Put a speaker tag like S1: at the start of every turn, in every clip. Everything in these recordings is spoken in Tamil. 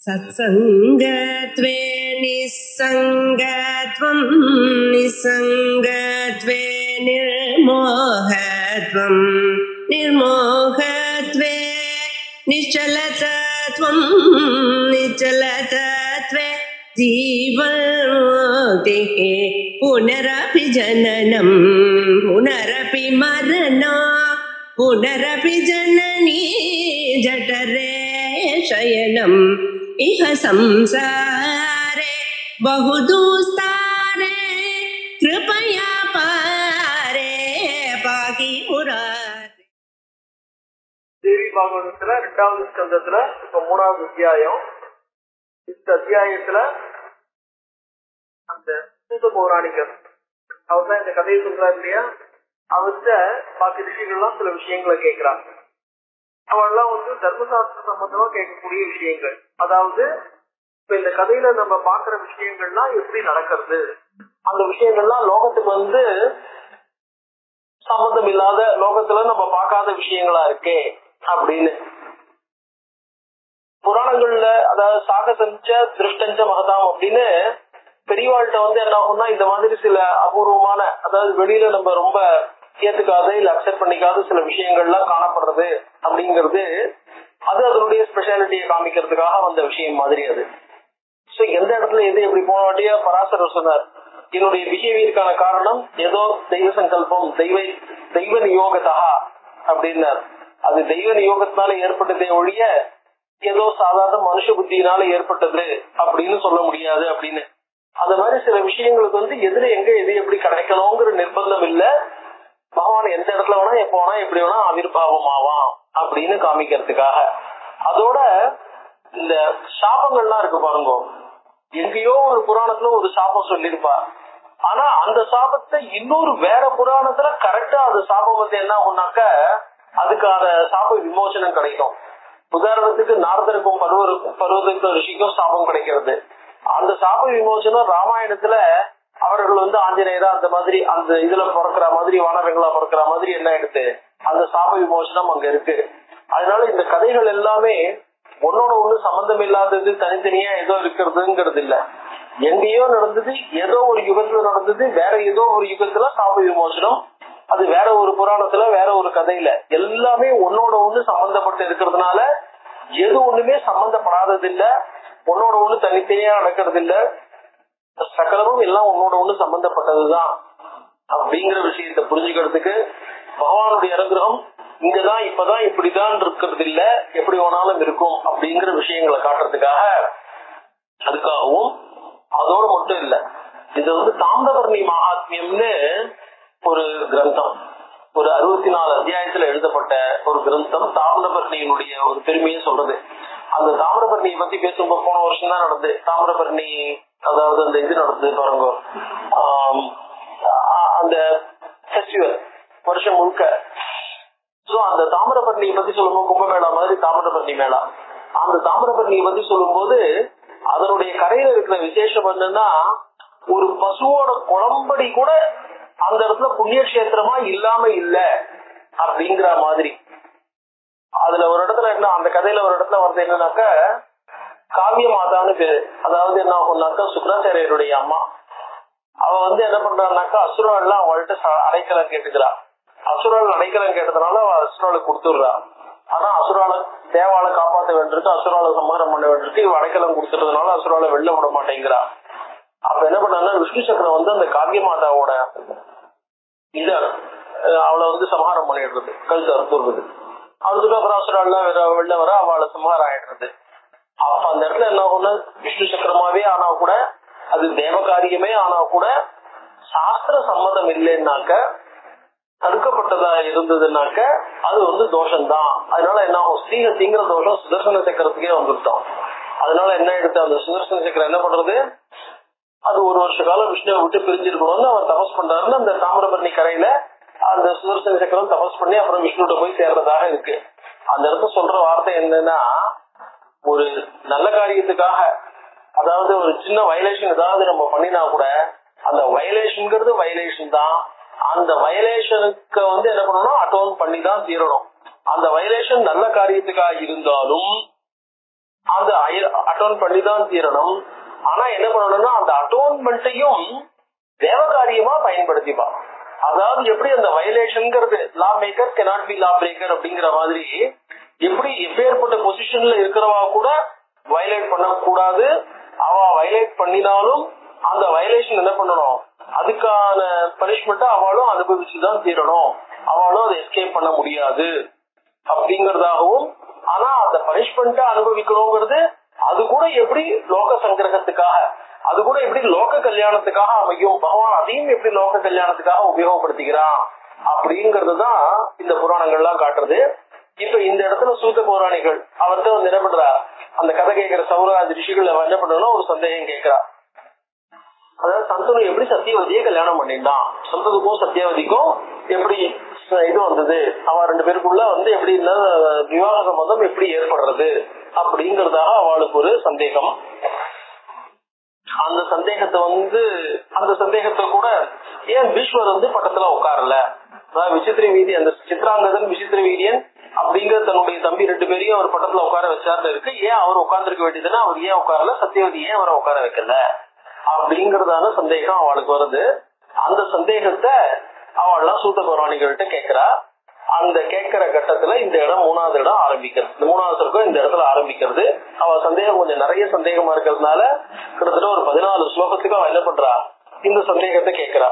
S1: सत्सङ्गत्वे निस्सङ्गत्वं निस्सङ्गत्वे निर्मोहत्वं निर्मोहत्वे निश्चलतत्वं निश्चलतत्वे जीवन्मुक्तिः पुनरपि जननं पुनरपि मरणा पुनरपि जननी जठरे शयनम् इह संसारे बहुदुस्तारे कृपया पारे पाहि मुरारे
S2: தேவி பாகவதத்துல ரெண்டாவது ஸ்கந்தத்துல இப்ப மூணாவது அத்தியாயம் இந்த அத்தியாயத்துல அந்த சூத பௌராணிகர் அவர் தான் இந்த கதையை சொல்றாரு இல்லையா அவர்கிட்ட பாக்கி ரிஷிகள்லாம் சில விஷயங்களை கேட்கிறாங்க அவெல்லாம் வந்து தர்மசாஸ்திர சம்பந்தமா கேட்கக்கூடிய விஷயங்கள் அதாவது இப்ப இந்த கதையில நம்ம பாக்குற விஷயங்கள்லாம் எப்படி நடக்கிறது அந்த விஷயங்கள்லாம் லோகத்துக்கு வந்து சம்பந்தம் இல்லாத லோகத்துல நம்ம பார்க்காத விஷயங்களா இருக்கே அப்படின்னு புராணங்கள்ல அதாவது சாக சஞ்ச திருஷ்டஞ்ச மகதாம் அப்படின்னு பெரியவாள்கிட்ட வந்து என்ன ஆகும்னா இந்த மாதிரி சில அபூர்வமான அதாவது வெளியில நம்ம ரொம்ப ஏத்துக்காத இல்ல அக்செப்ட் பண்ணிக்காத சில விஷயங்கள்லாம் காணப்படுறது அப்படிங்கிறது அது அதனுடைய ஸ்பெஷாலிட்டியை காமிக்கிறதுக்காக வந்த விஷயம் மாதிரி அது சோ எந்த இடத்துல எது எப்படி போன வாட்டியா பராசரர் சொன்னார் என்னுடைய பிஹேவியருக்கான காரணம் ஏதோ தெய்வ சங்கல்பம் தெய்வ தெய்வ நியோகத்தா அப்படின்னார் அது தெய்வ நியோகத்தினால ஏற்பட்டதே ஒழிய ஏதோ சாதாரண மனுஷ புத்தியினால ஏற்பட்டது அப்படின்னு சொல்ல முடியாது அப்படின்னு அந்த மாதிரி சில விஷயங்களுக்கு வந்து எதுல எங்க எது எப்படி கிடைக்கணுங்கிற நிர்பந்தம் இல்ல பகவான் எந்த இடத்துல வேணா எப்ப வேணா எப்படி வேணா ஆவிர்வாவம் ஆவான் அப்படின்னு காமிக்கிறதுக்காக அதோட இந்த சாபங்கள்லாம் இருக்கு பாருங்க எங்கேயோ ஒரு புராணத்துல ஒரு சாபம் சொல்லியிருப்பா ஆனா அந்த சாபத்தை இன்னொரு வேற புராணத்துல கரெக்டா அந்த சாபம் வந்து என்ன ஆகும்னாக்க அதுக்கான சாப விமோசனம் கிடைக்கும் உதாரணத்துக்கு நாரதருக்கும் பருவருக்கும் பருவதற்கும் ரிஷிக்கும் சாபம் கிடைக்கிறது அந்த சாப விமோசனம் ராமாயணத்துல அவர்கள் வந்து ஆஞ்சநேயரா அந்த மாதிரி அந்த இதுல பிறக்கிற மாதிரி வானரங்களா பிறக்கிற மாதிரி என்ன எடுத்து அந்த சாப விமோசனம் அங்க இருக்கு அதனால இந்த கதைகள் எல்லாமே ஒன்னோட ஒண்ணு சம்பந்தம் இல்லாதது தனித்தனியா ஏதோ இருக்கிறதுங்கிறது இல்ல எங்கேயோ நடந்தது ஏதோ ஒரு யுகத்துல நடந்தது வேற ஏதோ ஒரு யுகத்துல சாப விமோசனம் அது வேற ஒரு புராணத்துல வேற ஒரு கதையில எல்லாமே ஒன்னோட ஒண்ணு சம்பந்தப்பட்டு இருக்கிறதுனால எது ஒண்ணுமே சம்பந்தப்படாதது இல்ல ஒன்னோட ஒண்ணு தனித்தனியா நடக்கிறது இல்ல சகலமும் எல்லாம் ஒன்னோட ஒண்ணு சம்பந்தப்பட்டதுதான் அப்படிங்கிற விஷயத்த புரிஞ்சுக்கிறதுக்கு பகவானுடைய அனுகிரகம் இங்கதான் இப்பதான் இப்படிதான் இருக்கிறது இல்ல எப்படி வேணாலும் இருக்கும் அப்படிங்கிற விஷயங்களை காட்டுறதுக்காக அதுக்காகவும் அதோட மட்டும் இல்ல இது வந்து தாமிரபரணி மகாத்மியம்னு ஒரு கிரந்தம் ஒரு அறுபத்தி நாலு அத்தியாயத்துல எழுதப்பட்ட ஒரு கிரந்தம் தாமிரபரணியினுடைய ஒரு பெருமையை சொல்றது அந்த தாமிரபரணியை பத்தி பேசும்போது போன வருஷம் தான் நடந்து தாமிரபரணி அதாவது அந்த இது நடந்தது பாருங்க ஆம், ஆ- அந்த ஃபெஸ்டிவல் வருஷம் முழுக்க சோ அந்த தாமிரபரணியை பத்தி சொல்லும்போது கும்பமேளா மாதிரி தாமிரபரணி மேளா அந்த தாமிரபரணியை பத்தி சொல்லும்போது அதனுடைய கரையில இருக்கிற விசேஷம் என்னன்னா ஒரு பசுவோட குளம்படி கூட அந்த இடத்துல புண்ணிய கஷேத்திரமா இல்லாம இல்ல அப்படிங்கிற மாதிரி அதுல ஒரு இடத்துல என்ன அந்த கதையில ஒரு இடத்துல வருது என்னன்னாக்க காவிய மாதான்னு பேரு அதாவது என்ன ஆகும்னாக்கா சுக்கராச்சாரியருடைய அம்மா அவ வந்து என்ன பண்றான்னாக்கா அசுராள்லாம் அவள்கிட்ட ச- அடைக்கலம் கேட்டுக்கிறா அசுரால் அடைக்கலம் கேட்டதுனால அவ அசுராளை கொடுத்துடுறா ஆனா அசுரால தேவாலை காப்பாத்த வேண்டியிருக்கு அசுராலை சம்ஹாரம் பண்ண வேண்டியிருக்கு இவ அடைக்கலம் கொடுத்துட்டதுனால அசுராலை வெளில விட மாட்டேங்கிறா அப்ப என்ன பண்ணாங்கன்னா விஷ்ணு சக்கரம் வந்து அந்த காவிய மாதாவோட இத அஹ், அவளை வந்து சம்ஹாரம் பண்ணிடுறது கழுத்து அறுத்துடுறது அதுக்கப்புறம் அசுராள்லாம் வெளில- வெளில வர அவளை சம்ஹாரம் ஆயிடுறது அப்ப அந்த இடத்துல என்ன ஆகும்னா விஷ்ணு சக்கரமாவே ஆனா கூட அது தேவகாரியமே ஆனா கூட சாஸ்திர சம்மதம் இல்லைன்னாக்க தடுக்கப்பட்டதா இருந்ததுனாக்க அது வந்து தோஷம்தான் அதனால என்ன ஆகும் ஸ்ரீஹத்திங்கிற தோஷம் சுதர்சன சக்கரத்துக்கே வந்துருத்தோம் அதனால என்ன எடுத்து அந்த சுதர்சன சக்கரம் என்ன பண்றது அது ஒரு வருஷ காலம் விஷ்ணுவை விட்டு பிரிஞ்சிருக்கணும்னு அவர் தபஸ் பண்றாருன்னு அந்த தாமிரபரணி கரையில அந்த சுதர்சன சக்கரம் தபஸ் பண்ணி அப்புறம் விஷ்ணுகிட்ட போய் சேர்றதாக இருக்கு அந்த இடத்துல சொல்ற வார்த்தை என்னன்னா ஒரு நல்ல காரியத்துக்காக அதாவது ஒரு சின்ன வயலேஷன் ஏதாவது நம்ம பண்ணினா கூட அந்த வயலேஷன்ங்கிறது வயலேஷன் தான் அந்த வயலேஷனுக்கு வந்து என்ன பண்ணணும் அட்டோன் பண்ணி தான் தீரணும் அந்த வயலேஷன் நல்ல காரியத்துக்காக இருந்தாலும் அந்த அட்டோன் பண்ணி தான் தீரணும் ஆனா என்ன பண்ணணும்னா அந்த அட்டோன்மெண்ட்டையும் தேவகாரியமா பயன்படுத்திப்பா அதாவது எப்படி அந்த வயலேஷன்ங்கிறது law maker cannot be law breaker அப்படிங்கிற மாதிரி எப்படி எப்பேற்பட்ட பொசிஷன்ல இருக்கிறவா கூட வயலேட் பண்ணக்கூடாது அவ வயலேட் பண்ணினாலும் அந்த வயலேஷன் என்ன பண்ணணும் அதுக்கான பனிஷ்மெண்ட் அவளும் அனுபவிச்சுதான் தீரணும் அவளும் அதை எஸ்கேப் பண்ண முடியாது அப்படிங்கறதாகவும் ஆனா அந்த பனிஷ்மெண்ட்டை அனுபவிக்கணுங்கிறது அது கூட எப்படி லோக சங்கிரகத்துக்காக அது கூட எப்படி லோக கல்யாணத்துக்காக அமையும் பகவான் அதையும் எப்படி லோக கல்யாணத்துக்காக உபயோகப்படுத்திக்கிறான் அப்படிங்கறது தான் இந்த புராணங்கள்லாம் காட்டுறது இப்ப இந்த இடத்துல சூத்த பௌராணிகள் அவர்கிட்ட வந்து என்ன பண்றா அந்த கதை கேட்கிற சௌராஜ் ரிஷிகள் அவன் என்ன பண்றா ஒரு சந்தேகம் கேட்கிறா அதாவது சந்தனு எப்படி சத்தியவதியை கல்யாணம் பண்ணிட்டான் சந்தனுக்கும் சத்தியவதிக்கும் எப்படி இது வந்தது அவ ரெண்டு பேருக்குள்ள வந்து எப்படி விவாக சம்பந்தம் எப்படி ஏற்படுறது அப்படிங்கறதாக அவளுக்கு ஒரு சந்தேகம் அந்த சந்தேகத்தை வந்து அந்த சந்தேகத்தை கூட ஏன் பீஷ்வர் வந்து பக்கத்துல உட்காரல அதாவது விசித்திர வீதி அந்த சித்ராங்கதன் விசித்திர வீதியன் அப்படிங்கிற தன்னுடைய தம்பி ரெண்டு பேரையும் அவர் பக்கத்துல உட்கார வச்சார்னு இருக்கு ஏன் அவர் உட்கார்ந்துருக்க வேண்டியதுன்னா அவர் ஏன் உட்காரல சத்தியவதி ஏன் அவரை உட்கார வைக்கல அப்படிங்கறதான சந்தேகம் அவளுக்கு வருது அந்த சந்தேகத்தை அவள்லாம் சூத்த பௌராணிகள்கிட்ட கேக்குறா அந்த கேட்கிற கட்டத்துல இந்த இடம் மூணாவது இடம் ஆரம்பிக்கிறது இந்த மூணாவது சர்க்கம் இந்த இடத்துல ஆரம்பிக்கிறது அவ சந்தேகம் கொஞ்சம் நிறைய சந்தேகமா இருக்கிறதுனால கிட்டத்தட்ட ஒரு பதினாலு ஸ்லோகத்துக்கு அவ என்ன பண்றா இந்த சந்தேகத்தை கேட்கிறா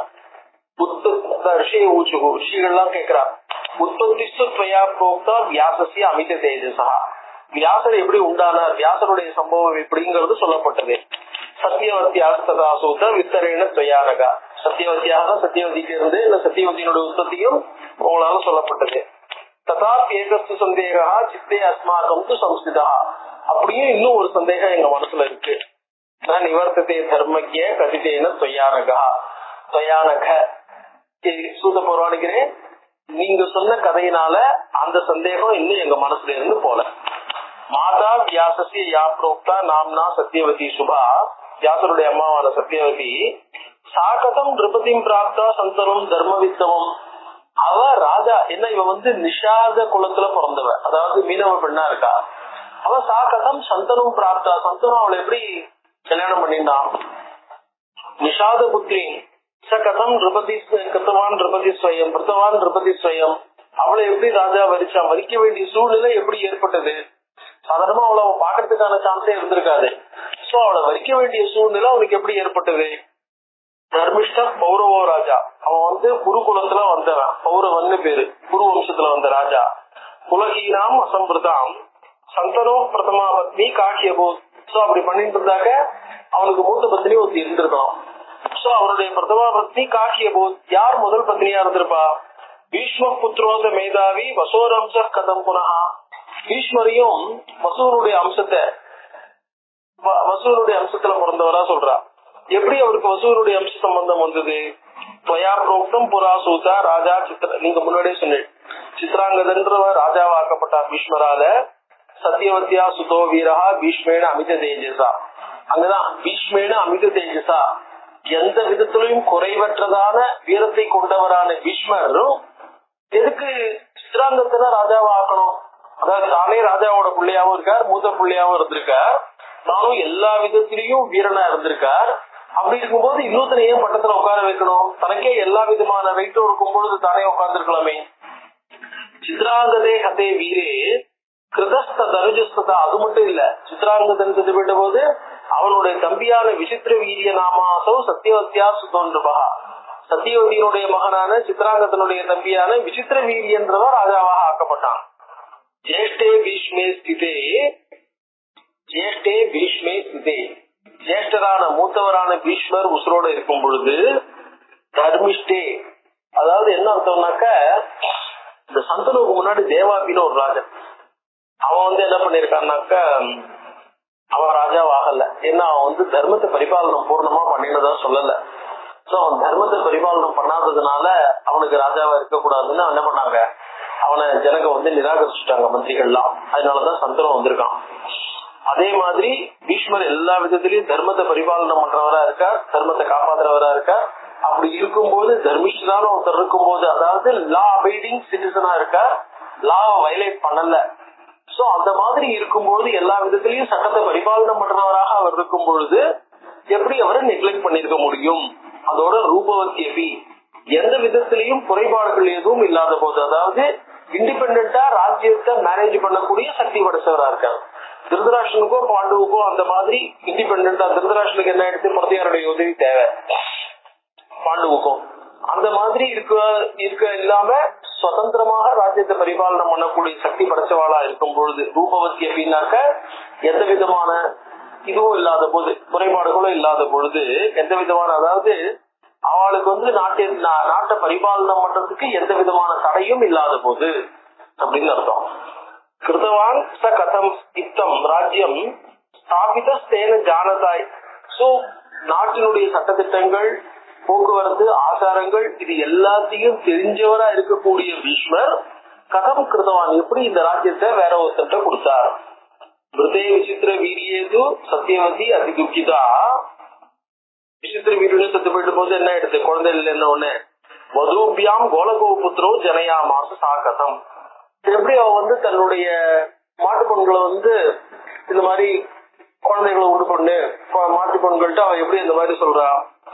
S2: ரிஷி ஊச்சு ரிஷிகள்லாம் கேட்கிறா உற்பத்தியா புரோக்தா வியாசசிய அமித தேஜசா வியாசர் எப்படி உண்டானார் வியாசருடைய சம்பவம் எப்படிங்கிறது சொல்லப்பட்டது சத்தியவத்தியாக சூத்த வித்தரேன துவயானகா சத்தியவத்தியாக சத்தியவதிக்கு இருந்து இந்த சத்தியவதியினுடைய உற்பத்தியும் உங்களால சொல்லப்பட்டது ததா ஏகஸ்து சந்தேகா சித்தே அஸ்மாக்கம் து சம்ஸ்கிதா அப்படியும் இன்னும் ஒரு சந்தேகம் எங்க மனசுல இருக்கு நான் நிவர்த்தத்தை தர்மக்கிய கதிதேன துவயானகா துவயானக சூத பௌராணிக்கிறேன் நீங்க சொன்ன கதையினால அந்த சந்தேகம் இன்னும் எங்க மனசுல இருந்து போல மாதா வியாசசி யா புரோக்தா நாம்னா சத்தியவதி சுபா வியாசருடைய அம்மாவான சத்தியவதி சாகதம் நிருபதியும் பிராப்தா சந்தனம் தர்மவித்தமம் அவ ராஜா என்ன இவ வந்து நிஷாத குலத்துல பிறந்தவ அதாவது மீனவ பெண்ணா இருக்கா அவ சாகதம் சந்தனம் பிராப்தா சந்தனம் அவளை எப்படி கல்யாணம் பண்ணிட்டான் நிஷாத புத்திரி ச கதம் நிருபதி கத்தவான் நிருபதி ஸ்வயம் பிரதவான் நிருபதி ஸ்வயம் அவளை எப்படி ராஜா வரிச்சான் வரிக்க வேண்டிய சூழ்நிலை எப்படி ஏற்பட்டது சாதாரணமா அவளை அவன் பாக்குறதுக்கான சான்ஸே இருந்திருக்காது சோ அவளை வரிக்க வேண்டிய சூழ்நிலை அவனுக்கு எப்படி ஏற்பட்டது தர்மிஷ்ட பௌரவோ ராஜா அவன் வந்து குரு குலத்துல வந்தவன் பௌரவன்னு பேரு குரு வம்சத்துல வந்த ராஜா குலகீனாம் அசம்பிரதாம் சந்தனோ பிரதமா பத்னி காக்கிய போத் சோ அப்படி பண்ணிட்டு இருந்தாக்க அவனுக்கு மூத்த பத்னி ஒருத்தி இருந்திருக்கணும் சோ அவருடைய பிரதமா பத்னி காக்கிய போத் யார் முதல் பத்னியா இருந்திருப்பா பீஷ்ம புத்திரோத மேதாவி வசோரம்ச கதம் புனகா பீஷ்மரையும் வசூருடைய அம்சத்தை வசூருடைய அம்சத்துல பிறந்தவரா சொல்றா எப்படி அவருக்கு வசூருடைய அம்ச சம்பந்தம் வந்தது துவயா புரோக்தம் புரா சூதா ராஜா சித்திர நீங்க முன்னாடியே சொன்னீங்க சித்ராங்கதன்றவர் ராஜாவாக்கப்பட்டார் பீஷ்மரால சத்தியவத்தியா சுதோ வீரா பீஷ்மேன அமித தேஜசா அங்கதான் பீஷ்மேன அமித தேஜசா எந்த விதத்திலையும் குறைவற்றதான வீரத்தை கொண்டவரான பீஷ்மரும் எதுக்கு சித்ராங்கத்தை தான் ராஜாவா ஆக்கணும் அதாவது தானே ராஜாவோட பிள்ளையாவும் இருக்கார் மூத்த பிள்ளையாவும் இருந்திருக்கார் நானும் எல்லா விதத்திலையும் வீரனா இருந்திருக்கார் அப்படி இருக்கும்போது இன்னொருத்தனை ஏன் பட்டத்துல உட்கார வைக்கணும் தனக்கே எல்லா விதமான வெயிட்டும் இருக்கும் பொழுது தானே உட்கார்ந்து இருக்கலாமே சித்ராங்கதே ஹதே வீரே கிருதஸ்த தனுஜஸ்ததா அது மட்டும் இல்ல சித்ராங்கதன் செத்துவிட்ட போது அவனுடைய தம்பியான விசித்திர வீரிய நாமாசோ சத்தியவத்தியா சுதோன்றபா சத்தியவதியினுடைய மகனான சித்ராங்கதனுடைய தம்பியான விசித்திர வீரியன்றவர் ராஜாவாக ஆக்கப்பட்டான் ஜேஷ்டே பீஷ்மே ஸ்திதே ஜேஷ்டே பீஷ்மே ஸ்திதே ஜேஷ்டரான மூத்தவரான பீஷ்மர் உசுரோட இருக்கும் பொழுது தர்மிஷ்டே அதாவது என்ன அர்த்தம்னாக்க இந்த சந்தனுக்கு முன்னாடி தேவாபின்னு ஒரு ராஜன் அவன் வந்து என்ன பண்ணிருக்கான்னாக்க அவன் ராஜாவாகல ஏன்னா அவன் வந்து தர்மத்தை பரிபாலனம் பூர்ணமா பண்ணினதா சொல்லல சோ அவன் தர்மத்தை பரிபாலனம் பண்ணாததுனால அவனுக்கு ராஜாவா இருக்கக்கூடாதுன்னு என்ன பண்ணாங்க அவனை ஜனங்க வந்து நிராகரிச்சுட்டாங்க மந்திரிகள்லாம் அதனாலதான் சந்திரன் வந்திருக்கான் அதே மாதிரி பீஷ்மர் எல்லா விதத்திலயும் தர்மத்தை பரிபாலனம் பண்றவரா இருக்கார் தர்மத்தை காப்பாத்துறவரா இருக்கார் அப்படி இருக்கும்போது தர்மிஷ்டரான ஒருத்தர் இருக்கும்போது அதாவது லா அபைடிங் சிட்டிசனா இருக்கார் லாவை வயலேட் பண்ணல சோ அந்த மாதிரி இருக்கும்போது எல்லா விதத்திலையும் சட்டத்தை பரிபாலனம் பண்றவராக அவர் இருக்கும் பொழுது எப்படி அவரை நெக்லெக்ட் பண்ணிருக்க முடியும் அதோட ரூபவத்தியபி எந்த விதத்திலையும் குறைபாடுகள் எதுவும் இல்லாத போது அதாவது இண்டிபெண்டா ராஜ்யத்தை மேனேஜ் பண்ணக்கூடிய சக்தி படைச்சவரா இருக்காரு திருதராஷ்டனுக்கோ பாண்டுவுக்கோ அந்த மாதிரி இண்டிபெண்டா திருதராஷ்டனுக்கு என்ன எடுத்து பிரதியாருடைய உதவி தேவை பாண்டுவுக்கும் அந்த மாதிரி இருக்க இருக்க இல்லாம சுதந்திரமாக ராஜ்யத்தை பரிபாலனம் பண்ணக்கூடிய சக்தி படைச்சவாளா இருக்கும் பொழுது ரூபவதி அப்படின்னாக்க எந்த விதமான இதுவும் இல்லாத போது குறைபாடுகளும் இல்லாத பொழுது எந்த விதமான அதாவது அவளுக்கு வந்து நாட்டை நா- நாட்டை பரிபாலனம் பண்றதுக்கு எந்த விதமான தடையும் இல்லாத போது அப்படின்னு அர்த்தம் கிருதவான் ச கதம் இத்தம் ராஜ்யம் ஸ்தாபித ஸ்தேன ஜானதாய் சோ நாட்டினுடைய சட்டத்திட்டங்கள் போக்குவரத்து ஆச்சாரங்கள் இது எல்லாத்தையும் தெரிஞ்சவரா இருக்கக்கூடிய பீஷ்மர் கதம் கிருதவான் எப்படி இந்த ராஜ்யத்தை வேற ஒருத்தட்ட கொடுத்தார் மிருதே விசித்திர வீரியேது சத்தியவதி அதி துக்கிதா விசித்திர வீரியன்னு செத்து போயிட்டு போது என்ன ஆயிடுது குழந்தை இல்லைன்ன உடனே வதூபியாம் கோலகோ புத்திரோ ஜனயா மாச சாகதம் எப்படி அவ வந்து தன்னுடைய மாட்டு பொண்களை வந்து இந்த மாதிரி குழந்தைகளை உண்டு பண்ணு கொ- மாட்டு பொண்கள்ட்ட அவ எப்படி இந்த மாதிரி சொல்றா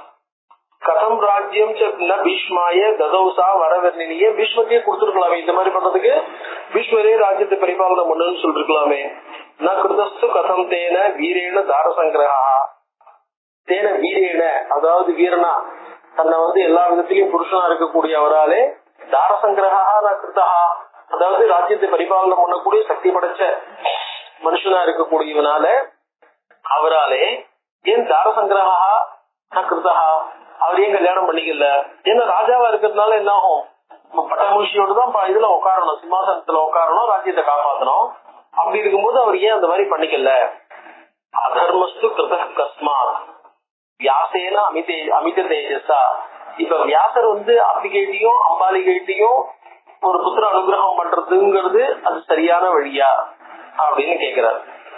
S2: கதம் ராஜ்யம் ச ந பீஷ்மாய ததௌசா வரவர்ணினிய பீஷ்மத்தையே கொடுத்துருக்கலாமே இந்த மாதிரி பண்றதுக்கு பீஷ்மரே ராஜ்யத்தை பரிபாலனை பண்ணுன்னு சொல்லிருக்கலாமே ந கிருதஸ்து கதம் தேன வீரேன தாரசங்கிரகா தேன வீரேன அதாவது வீரனா தன்னை வந்து எல்லா விதத்திலையும் புருஷனா இருக்கக்கூடிய அவராலே தாரசங்கிரகா ந கிருதா அதாவது ராஜ்யத்தை பரிபாலனம் பண்ணக்கூடிய சக்தி படைச்ச மனுஷனா இருக்கக்கூடியவனால அவராலே ஏன் தாரசங்கிரகா ந கிருதா அவர் ஏன் கல்யாணம் பண்ணிக்கல ஏன்னா ராஜாவா இருக்கிறதுனால என்ன ஆகும் நம்ம பட்டமூஷியோடு தான் ப- இதுல உட்காரணும் சிம்மாசனத்துல உட்காரணும் ராஜ்யத்தை காப்பாத்தணும் அப்படி இருக்கும்போது அவர் ஏன் அந்த மாதிரி பண்ணிக்கல அதர்மஸ்து கிருத கஸ்மாத் வியாசேன அமிதே அமித தேஜஸா இப்ப வியாசர் வந்து அம்பிகைட்டையும் அம்பாலிகைட்டையும் ஒரு புத்திர அனுகிரகம் பண்றதுங்கிறது அது சரியான வழியா அப்படின்னு கேக்குறாரு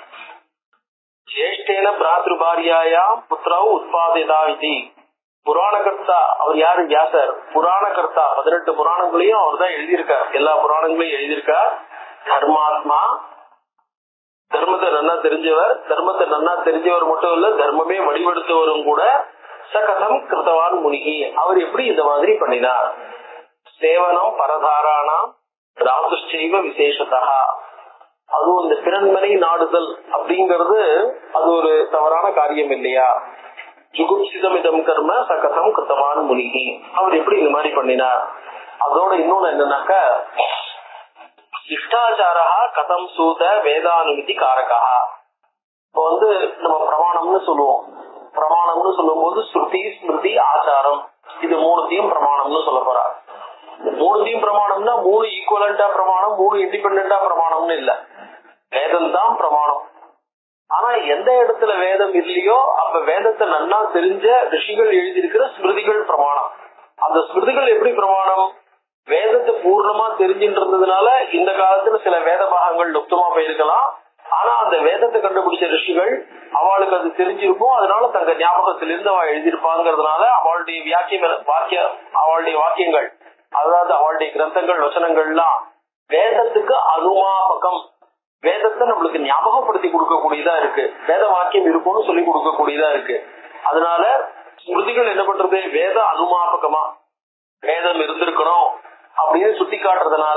S2: ஜேஷ்டேன பிராத்ருபாரியாயாம் புத்திரவு உத்பாதிதா இது புராணகர்த்தா அவர் யாரு வியாசர் புராணகர்த்தா பதினெட்டு புராணங்களையும் அவர் தான் எழுதியிருக்கார் எல்லா புராணங்களையும் எழுதியிருக்கார் தர்மாத்மா தர்மத்தை நன்னா தெரிஞ்சவர் தர்மத்தை நன்னா தெரிஞ்சவர் மட்டும் இல்ல தர்மமே வடிவெடுத்தவரும் கூட சகதம் கிருத்தவான் முனிகி அவர் எப்படி இந்த மாதிரி பண்ணினார் சேவனம் பரதாராணாம் ராசுஷ்சைவ விசேஷதா அதுவும் இந்த பிறன்மனை நாடுதல் அப்படிங்கறது அது ஒரு தவறான காரியம் இல்லையா ஜுகுப்சிதமிதம் கர்ம சகதம் கிருத்தவான் முனிகி அவர் எப்படி இந்த மாதிரி பண்ணினார் அதோட இன்னொன்னு என்னன்னாக்கா சிஷ்டாச்சாரா கதம் சூத வேதானுமதி காரகா இப்போ வந்து நம்ம பிரமாணம்னு சொல்லுவோம் பிரமாணம்னு சொல்லும் போது ஸ்ருதி ஸ்மிருதி ஆச்சாரம் இது மூணுத்தையும் பிரமாணம்னு சொல்ல போறா இந்த மூணுத்தையும் பிரமாணம்னா மூணு ஈக்குவலண்டா பிரமாணம் மூணு இண்டிபெண்டா பிரமாணம்னு இல்ல வேதம் தான் பிரமாணம் ஆனா எந்த இடத்துல வேதம் இல்லையோ அப்ப வேதத்தை நன்னா தெரிஞ்ச ரிஷிகள் எழுதியிருக்கிற ஸ்மிருதிகள் பிரமாணம் அந்த ஸ்மிருதிகள் எப்படி பிரமாணம் வேதத்தை பூர்ணமா தெரிஞ்சின்றதுனால இந்த காலத்துல சில வேத பாகங்கள் லுப்தமா போயிருக்கலாம் ஆனா அந்த வேதத்தை கண்டுபிடிச்ச ரிஷிகள் அவளுக்கு அது தெரிஞ்சிருக்கும் அதனால தங்க ஞாபகத்திலிருந்து அவள் எழுதியிருப்பாங்கிறதுனால அவளுடைய வியாக்கியம் வாக்கிய அவளுடைய வாக்கியங்கள் அதாவது அவளுடைய கிரந்தங்கள் வசனங்கள்லாம் வேதத்துக்கு அனுமாபகம் வேதத்தை நம்மளுக்கு ஞாபகப்படுத்தி கொடுக்கக்கூடியதா இருக்கு வேத வாக்கியம் இருக்கும்னு சொல்லி கொடுக்கக்கூடியதா இருக்கு அதனால ஸ்மிருதிகள் என்ன பண்றது வேத அனுமாபகமா வேதம் இருந்திருக்கணும் அப்படின்னு சுட்டி காட்டுறதுனால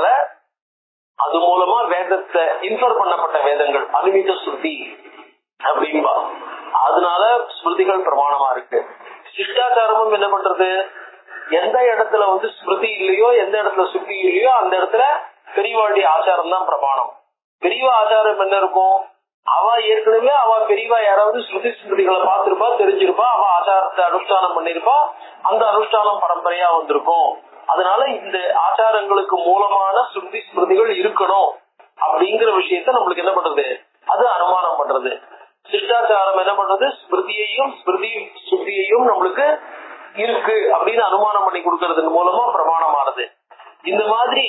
S2: அது மூலமா வேதத்தை இன்ஃபர் பண்ணப்பட்ட வேதங்கள் அனுமித ஸ்ருதி அப்படின்பா அதனால ஸ்மிருதிகள் பிரமாணமா இருக்கு சிஷ்டாச்சாரமும் என்ன பண்றது எந்த இடத்துல வந்து ஸ்மிருதி இல்லையோ எந்த இடத்துல சுத்தி இல்லையோ அந்த இடத்துல பெரியவாளுடைய ஆச்சாரம் தான் பிரமாணம் பெரியவா ஆச்சாரம் என்ன இருக்கும் அவ ஏற்கனவே அவ பெரியவா யாராவது ஸ்ருதி ஸ்மிருதிகளை பார்த்திருப்பா தெரிஞ்சிருப்பா அவ ஆச்சாரத்தை அனுஷ்டானம் பண்ணிருப்பா அந்த அனுஷ்டானம் பரம்பரையா வந்திருக்கும் அதனால இந்த ஆச்சாரங்களுக்கு மூலமான ஸ்ருதி ஸ்மிருதிகள் இருக்கணும் அப்படிங்கிற விஷயத்த நம்மளுக்கு என்ன பண்றது அது அனுமானம் பண்றது சிஷ்டாச்சாரம் என்ன பண்றது ஸ்மிருதியையும் ஸ்மிருதி ஸ்ருதியையும் நம்மளுக்கு இருக்கு அப்படின்னு அனுமானம் பண்ணி கொடுக்கறதன் மூலமா பிரமாணமானது இந்த மாதிரி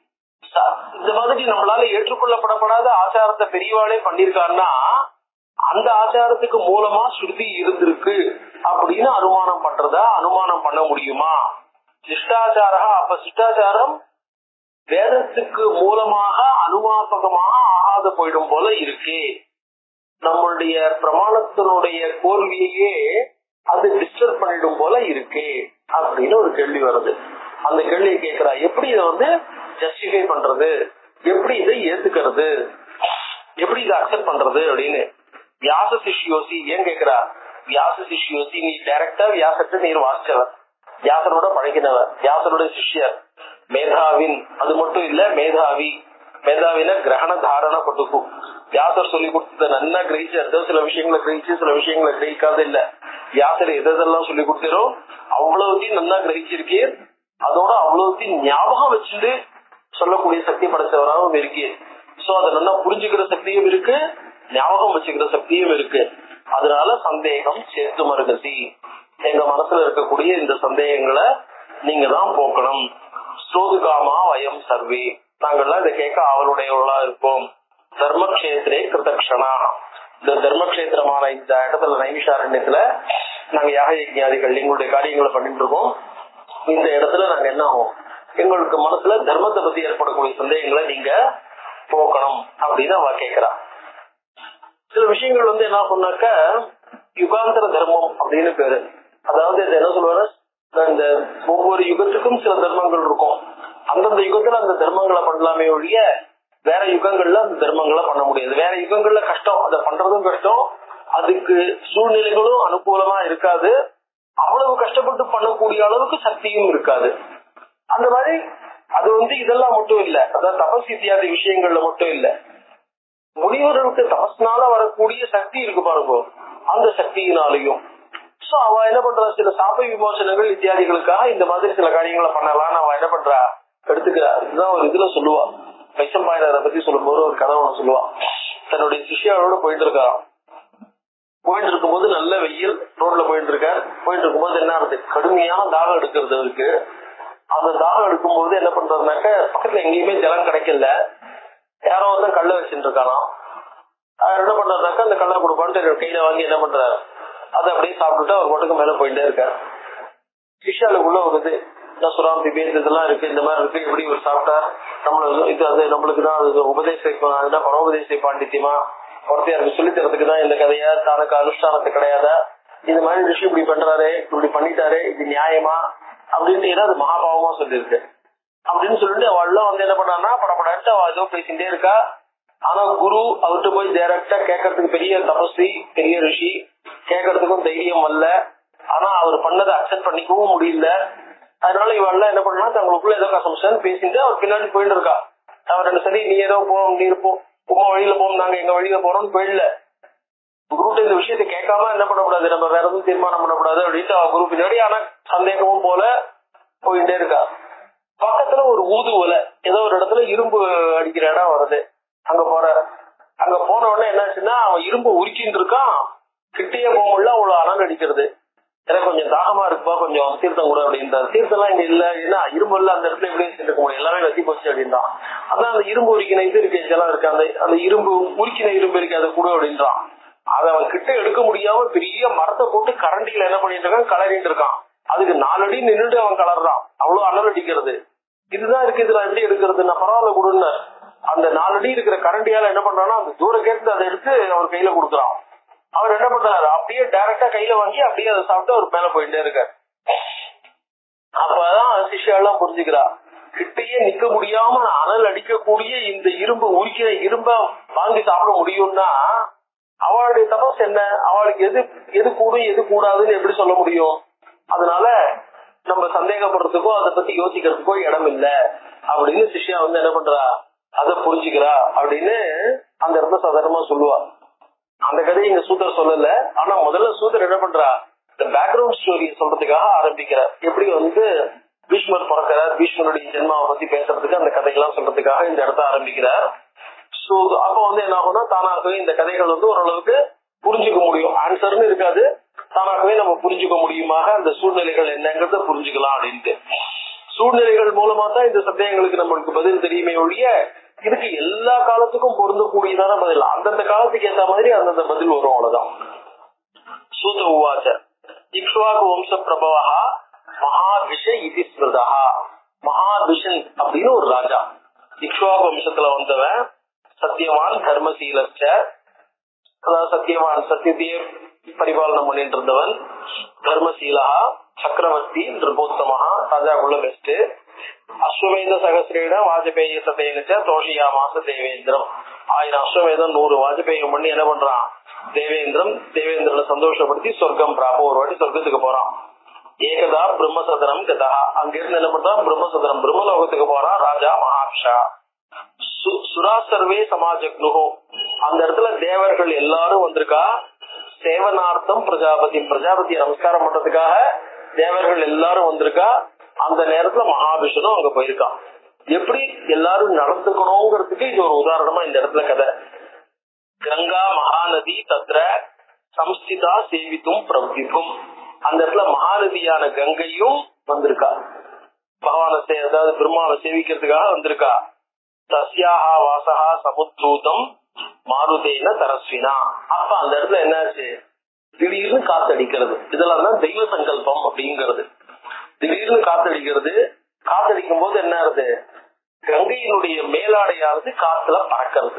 S2: ச- இந்த மாதிரி நம்மளால ஏற்றுக்கொள்ளப்படப்படாத ஆச்சாரத்தை பெரியவாளே பண்ணிருக்காருன்னா அந்த ஆச்சாரத்துக்கு மூலமா ஸ்ருதி இருந்திருக்கு அப்படின்னு அனுமானம் பண்றதா அனுமானம் பண்ண முடியுமா சிஷ்டாச்சாரா அப்ப சிஷ்டாச்சாரம் வேதத்துக்கு மூலமாக அனுமாபகமாக ஆக இல்லாத போயிடும் போல இருக்கு நம்மளுடைய பிரமாணத்தினுடைய கோர்வையே அது டிஸ்டர்ப் பண்ணிடும் போல இருக்கு அப்படின்னு ஒரு கேள்வி வருது அந்த கேள்வியை கேட்கிறா எப்படி இதை வந்து ஜஸ்டிஃபை பண்றது எப்படி இதை ஏத்துக்கிறது எப்படி இதை அக்செப்ட் பண்றது அப்படின்னு வியாச சிஷ்யோசி ஏன் கேக்குறா வியாச சிஷ்யோசி நீ டைரக்டா வியாசத்தை நீர் வாசிச்சவர் வியாசரோட பழகினவர் வியாசரோட சிஷ்யர் மேதாவின் அது மட்டும் இல்ல மேதாவி மேதாவின கிரகண தாரண பட்டுக்கு வியாசர் சொல்லி கொடுத்தத நல்லா கிரகிச்சு ஏதோ சில விஷயங்களை கிரகிச்சு சில விஷயங்களை கிரகிக்காத இல்ல வியாசர் எதெல்லாம் சொல்லி கொடுத்தாரோ அவ்வளவுத்தையும் நல்லா கிரகிச்சிருக்கீர் அதோட அவ்வளவுத்தையும் ஞாபகம் வச்சுட்டு சொல்லக்கூடிய சக்தி படைச்சவராகவும் இருக்கு சோ அதை நல்லா புரிஞ்சுக்கிற சக்தியும் இருக்கு ஞாபகம் வச்சுக்கிற சக்தியும் இருக்கு அதனால சந்தேகம் சேர்த்து மருகசி எங்க மனசுல இருக்கக்கூடிய இந்த சந்தேகங்களை நீங்க தான் போக்கணும் ஸ்ரோதுகாமா வயம் சர்வே நாங்கள்லாம் இதை கேட்க அவளுடையவர்களா இருப்போம் தர்மக்ஷேத்திரே கிருதக்ஷனா இந்த தர்மக்ஷேத்திரமான இந்த இடத்துல நைமிஷாரண்யத்துல நாங்க யாக யஜ்ஞாதிகள் எங்களுடைய காரியங்களை பண்ணிட்டு இருக்கோம் இந்த இடத்துல நாங்க என்ன ஆகும் எங்களுக்கு மனசுல தர்மத்தை பத்தி ஏற்படக்கூடிய சந்தேகங்களை நீங்க போக்கணும் அப்படின்னு அவ கேக்குறா சில விஷயங்கள் வந்து என்ன சொன்னாக்க யுகாந்தர தர்மம் அப்படின்னு பேரு அதாவது இது என்ன சொல்லுவாரு இந்த ஒவ்வொரு யுகத்துக்கும் சில தர்மங்கள் இருக்கும் அந்தந்த யுகத்துல அந்த தர்மங்களை பண்ணலாமே ஒழிய வேற யுகங்கள்ல அந்த தர்மங்களை பண்ண முடியாது வேற யுகங்கள்ல கஷ்டம் அதை பண்றதும் கஷ்டம் அதுக்கு சூழ்நிலைகளும் அனுகூலமா இருக்காது அவ்வளவு கஷ்டப்பட்டு பண்ணக்கூடிய அளவுக்கு சக்தியும் இருக்காது அந்த மாதிரி அது வந்து இதெல்லாம் மட்டும் இல்ல அதாவது தபஸ் இத்தியாதி விஷயங்கள்ல மட்டும் இல்ல முனிவர்களுக்கு தபஸ்னால வரக்கூடிய சக்தி இருக்கு பாருங்க அந்த சக்தியினாலையும் சோ அவ என்ன பண்றா சில சாப விமோசனங்கள் இத்தியாதிகளுக்காக இந்த மாதிரி சில காரியங்களை பண்ணலாம்னு அவ என்ன பண்றா எடுத்துக்கிறா இதுதான் ஒரு இதுல சொல்லுவா வைசம்பாயனரை பத்தி சொல்லும் போது ஒரு கதை ஒண்ணு சொல்லுவா தன்னுடைய சிஷியாவோட போயிட்டு இருக்காராம் போயிட்டு இருக்கும்போது நல்ல வெயில் ரோட்ல போயிட்டு இருக்கார் போயிட்டு இருக்கும்போது என்ன ஆகுது கடுமையான தாகம் எடுக்கிறது அவருக்கு அந்த தாகம் எடுக்கும்போது என்ன பண்றதுனாக்க பக்கத்துல எங்கேயுமே ஜலம் கிடைக்கல யாரோ வந்து கல்ல வச்சுட்டு இருக்கானாம் அவர் என்ன பண்றாருனாக்கா அந்த கல்லை கொடுப்பான்ட்டு கையில வாங்கி என்ன பண்றாரு அதை அப்படியே சாப்பிட்டுட்டு அவர் மட்டுக்கு மேல போயிட்டே இருக்காரு சிஷாலுக்குள்ள ஒரு இது சுராம் திபேத் இதெல்லாம் இருக்கு இந்த மாதிரி இருக்கு இப்படி ஒரு சாப்பிட்டார் நம்மளுக்கு இது அது நம்மளுக்கு தான் அது உபதேச பரோபதேச பாண்டித்யமா ஒருத்தையாருக்கு சொல்லி தரத்துக்கு தான் இந்த கதையா தனக்கு அனுஷ்டானத்து கிடையாதா இந்த மாதிரி விஷயம் இப்படி பண்றாரு இப்படி பண்ணிட்டாரு இது நியாயமா அப்படின்னு ஏதாவது மகாபாவமா சொல்லியிருக்கு அப்படின்னு சொல்லிட்டு அவள்லாம் வந்து என்ன பண்ணான்னா படப்படன்ட்டு அவ ஏதோ பேசிட்டே இருக்கா ஆனா குரு அவர்கிட்ட போய் டைரக்டா கேட்கறதுக்கு பெரிய தபஸ்வி பெரிய ரிஷி கேட்கறதுக்கும் தைரியம் வரல ஆனா அவர் பண்ணதை அக்செப்ட் பண்ணிக்கவும் முடியல அதனால இவெல்லாம் என்ன பண்ணா தங்களுக்குள்ள ஏதோ கசம்சன் பேசிட்டு அவர் பின்னாடி போயிட்டு இருக்கா அவர் ரெண்டு சரி நீ ஏதோ போ நீ இருப்போம் உமா வழியில போவோம் நாங்க எங்க வழியில போறோம்னு போயிடல குருட்ட இந்த விஷயத்தை கேட்காம என்ன பண்ணக்கூடாது நம்ம வேற எதுவும் தீர்மானம் பண்ணக்கூடாது அப்படின்ட்டு அவ குரு பின்னாடி ஆனா சந்தேகமும் போல போயிட்டே இருக்கா பக்கத்துல ஒரு ஊது ஒலை ஏதோ ஒரு இடத்துல இரும்பு அடிக்கிற இடம் வருது அங்க போற அங்க போன உடனே என்னாச்சுன்னா அவன் இரும்பு உருக்கின்னு இருக்கான் கிட்டேயே போக முடியல அவ்வளவு அனல் அடிக்கிறது எனக்கு கொஞ்சம் தாகமா இருக்குப்பா கொஞ்சம் தீர்த்தம் கூட அப்படின்றாரு தீர்த்தம் எல்லாம் இங்க இல்ல ஏன்னா இரும்பு இல்ல அந்த இடத்துல எப்படி இருக்க முடியும் எல்லாமே வத்தி போச்சு அப்படின்றான் அதான் அந்த இரும்பு உரிக்கின இது இருக்கு இதெல்லாம் இருக்கு அந்த அந்த இரும்பு உரிக்கின இரும்பு இருக்கு அதை கூட அப்படின்றான் அதை அவன் கிட்ட எடுக்க முடியாம பெரிய மரத்தை போட்டு கரண்டில என்ன பண்ணிட்டு இருக்கான் கலரிட்டு இருக்கான் அதுக்கு நாலடி நின்றுட்டு அவன் கலர்றான் அவ்வளவு அனல் அடிக்கிறது இதுதான் இருக்கு இதுல எப்படி எடுக்கிறது நான் பரவாயில்ல கொடுன்னு அந்த நாலடி இருக்கிற கரண்டியால என்ன பண்றான்னா அந்த தூரம் கேட்டு அதை எடுத்து அவர் கையில கொடுக்குறான் அவர் என்ன பண்றாரு அப்படியே டைரக்டா கையில வாங்கி அப்படியே அதை சாப்பிட்டு அவர் மேல போயிட்டே இருக்காரு அப்பதான் சிஷ்யாலாம் புரிஞ்சுக்கிறா கிட்டயே நிக்க முடியாம அனல் அடிக்கக்கூடிய இந்த இரும்பு உரிக்கிற இரும்ப வாங்கி சாப்பிட முடியும்னா அவளுடைய தபஸ் என்ன அவளுக்கு எது எது கூடும் எது கூடாதுன்னு எப்படி சொல்ல முடியும் அதனால நம்ம சந்தேகப்படுறதுக்கோ அதை பத்தி யோசிக்கிறதுக்கோ இடம் இல்ல அப்படின்னு சிஷ்யா வந்து என்ன பண்றா அதை புரிஞ்சுக்கிறா அப்படின்னு அந்த இடத்துல சாதாரணமா சொல்லுவா அந்த கதையை இங்க சூதர் சொல்லல ஆனா முதல்ல சூதர் என்ன பண்றா இந்த பேக்ரவுண்ட் ஸ்டோரிய சொல்றதுக்காக ஆரம்பிக்கிறார் எப்படி வந்து பீஷ்மர் பிறக்கிறார் பீஷ்மருடைய ஜென்மாவை பத்தி பேசுறதுக்கு அந்த கதைகள்லாம் சொல்றதுக்காக இந்த இடத்த ஆரம்பிக்கிறார் சோ அப்ப வந்து என்ன ஆகும்னா தானாகவே இந்த கதைகள் வந்து ஓரளவுக்கு புரிஞ்சுக்க முடியும் ஆன்சர்னு இருக்காது தானாகவே நம்ம புரிஞ்சுக்க முடியுமாக அந்த சூழ்நிலைகள் என்னங்கிறத புரிஞ்சுக்கலாம் அப்படின்ட்டு சூழ்நிலைகள் மூலமா தான் இந்த சந்தேகங்களுக்கு நம்மளுக்கு பதில் தெரியுமே ஒழிய இதுக்கு எல்லா காலத்துக்கும் பொருந்தக்கூடியதான பதில் அந்தந்த காலத்துக்கு ஏத்த மாதிரி அந்தந்த பதில் வரும் அவ்வளவுதான் சூத உவாச்ச இக்ஷ்வாகு வம்ச பிரபவா மகாபிஷ இதி ஸ்மிருதா மகாபிஷன் அப்படின்னு ஒரு ராஜா இக்ஷ்வாகு வம்சத்துல வந்தவன் சத்தியவான் தர்மசீலச்ச அதாவது சத்தியவான் சத்தியத்தையே பரிபாலனம் பண்ணிட்டு இருந்தவன் தர்மசீலா சக்கரவர்த்தி நிருபோத்தமஹா ராஜாக்குள்ள பெஸ்ட் அஸ்வமேத சகசிரேட வாஜபேய சதேனச்ச தோஷியா மாச தேவேந்திரம் ஆயிரம் அஸ்வமேதம் நூறு வாஜபேயம் பண்ணி என்ன பண்றான் தேவேந்திரம் தேவேந்திரனை சந்தோஷப்படுத்தி சொர்க்கம் பிராப ஒரு வாட்டி சொர்க்கத்துக்கு போறான் ஏகதா பிரம்மசதனம் கதா அங்க இருந்து என்ன பண்றான் பிரம்மசதனம் பிரம்மலோகத்துக்கு போறான் ராஜா மகாபிஷா சு- சுரா சர்வே சமாஜக்னுகோ அந்த இடத்துல தேவர்கள் எல்லாரும் வந்திருக்கா சேவனார்த்தம் பிரஜாபதி பிரஜாபதி நமஸ்காரம் பண்றதுக்காக தேவர்கள் எல்லாரும் வந்திருக்கா அந்த நேரத்துல மகாவிஷ்ணு அங்க போயிருக்கான் எப்படி எல்லாரும் நடந்துக்கணுங்கிறதுக்கு இது ஒரு உதாரணமா இந்த இடத்துல கதை கங்கா மகாநதி தத்ர சம்ஸ்திதா சேவித்தும் பிரபிக்கும் அந்த இடத்துல மகாநதியான கங்கையும் வந்திருக்கா பகவான சே- அதாவது பிரம்மாவை சேவிக்கிறதுக்காக வந்திருக்கா தஸ்யாஹா வாசகா சமுத்ரூதம் மாருதேன தரஸ்வினா அப்ப அந்த இடத்துல என்னாச்சு திடீர்னு காத்தடிக்கிறது இதெல்லாம் தான் தெய்வ சங்கல்பம் அப்படிங்கிறது திடீர்னு காத்தடிக்கிறது காத்தடிக்கும் போது என்ன ஆகுது கங்கையினுடைய மேலாடையானது காத்துல பறக்கிறது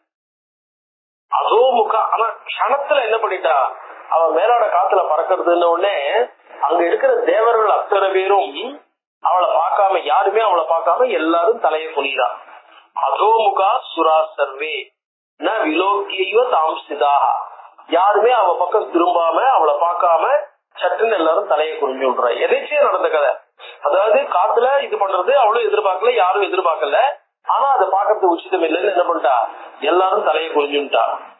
S2: அதோ முக்கா ஆனா கணத்துல என்ன பண்ணிட்டா அவன் மேலாட காத்துல பறக்கிறதுன்னு உடனே அங்க இருக்கிற தேவர்கள் அத்தனை பேரும் அவளை பார்க்காம யாருமே அவளை பார்க்காம எல்லாரும் தலையை குனிறா அதோ முகா சுரா சர்வே ந விலோக்கியோ தாம்சிதா யாருமே அவ பக்கம் திரும்பாம அவளை பார்க்காம சட்டுன்னு எல்லாரும் தலையை குனிஞ்சு விடுறா எதேச்சியா நடந்த கதை அதாவது காத்துல இது பண்றது அவளும் எதிர்பார்க்கல யாரும் எதிர்பார்க்கல ஆனா அதை பாக்குறது உச்சிதம் இல்லைன்னு என்ன பண்ணிட்டா எல்லாரும் தலையை குனிஞ்சுட்டா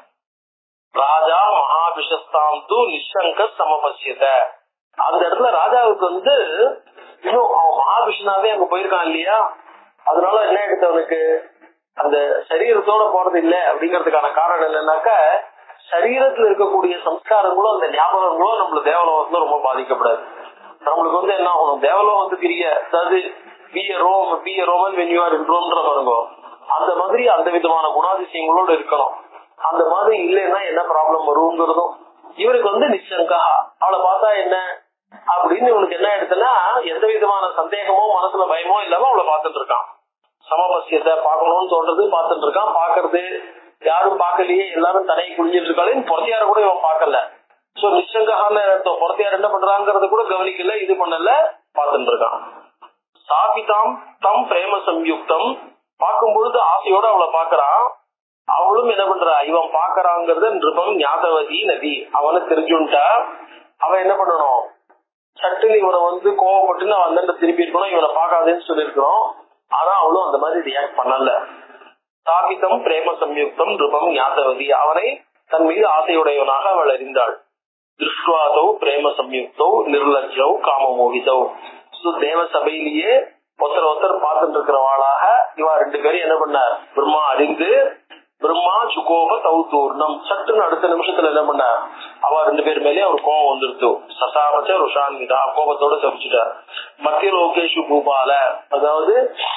S2: ராஜா மகாபிஷஸ்தாம் தூ நிஷங்க சமபசியத அந்த இடத்துல ராஜாவுக்கு வந்து இன்னும் அவன் மகாபிஷ்ணாவே அங்க போயிருக்கான் இல்லையா அதனால என்ன ஆயிடுச்சு அவனுக்கு அந்த சரீரத்தோட போறது இல்ல அப்படிங்கறதுக்கான காரணம் என்னன்னாக்க சரீரத்துல இருக்கக்கூடிய சம்ஸ்காரங்களும் அந்த ஞாபகங்களும் நம்மள தேவலோகத்துல ரொம்ப பாதிக்கப்படாது நம்மளுக்கு வந்து என்ன ஆகணும் தேவலோகத்துக்கு தெரிய அதாவது be Rome be Roman when you are in ரோம்ன்ற பாருங்க அந்த மாதிரி அந்த விதமான குணாதிசயங்களோட இருக்கணும் அந்த மாதிரி இல்லைன்னா என்ன ப்ராப்ளம் வருங்கிறதும் இவருக்கு வந்து நிச்சங்கா அவளை பார்த்தா என்ன அப்படின்னு இவனுக்கு என்ன ஆயிடுச்சுன்னா எந்த விதமான சந்தேகமோ மனசுல பயமோ இல்லாம அவளை பார்த்துட்டு இருக்கான் சமபசியத்தை பார்க்கணும்னு தோன்றது பார்த்துட்டு இருக்கான் பாக்குறது யாரும் பார்க்கலையே எல்லாரும் தலையை குளிஞ்சிட்டு இருக்காளேன்னு பொறத்தியார கூட இவன் பார்க்கல சோ நிச்சங்கான பொறத்தியார் என்ன பண்றாங்கிறது கூட கவனிக்கல இது பண்ணல பார்த்துட்டு இருக்கான் சாபிதாம் தம் பிரேம சம்யுக்தம் பார்க்கும் பொழுது ஆசையோட அவளை பாக்குறான் அவளும் என்ன பண்றா இவன் பாக்குறாங்கிறத நிருபம் ஞாபகவதி நதி அவனை தெரிஞ்சுட்டா அவன் என்ன பண்ணணும் சட்டுன்னு இவனை வந்து கோவப்பட்டு நான் வந்து திருப்பி இருக்கணும் இவனை பார்க்காதேன்னு சொல்லியிருக்கிறோம் ஆனா அவளும் அந்த மாதிரி ரியாக்ட் பண்ணல சாபிதம் பிரேம சம்யுக்தம் நிருபம் ஞாபகவதி அவனை தன் மீது ஆசையுடையவனாக அவள் அறிந்தாள் திருஷ்டுவாதோ பிரேம சம்யுக்தோ நிர்லஜ்ஜோ காமமோகிதோ சோ தேவ சபையிலேயே ஒருத்தர் ஒருத்தர் பார்த்துட்டு இருக்கிறவாளாக இவா ரெண்டு பேரும் என்ன பண்ணார் பிரம்மா அறிந்து பிரம்மா சுகோப தௌதூர்ணம் சட்டுன்னு அடுத்த நிமிஷத்துல என்ன பண்ணார் அவ ரெண்டு பேர் மேலே அவர் கோபம் வந்துருத்து சசாமச்ச ருஷான்விதா கோபத்தோட சபிச்சுட்டார் மத்திய லோகேஷு பூபால அதாவது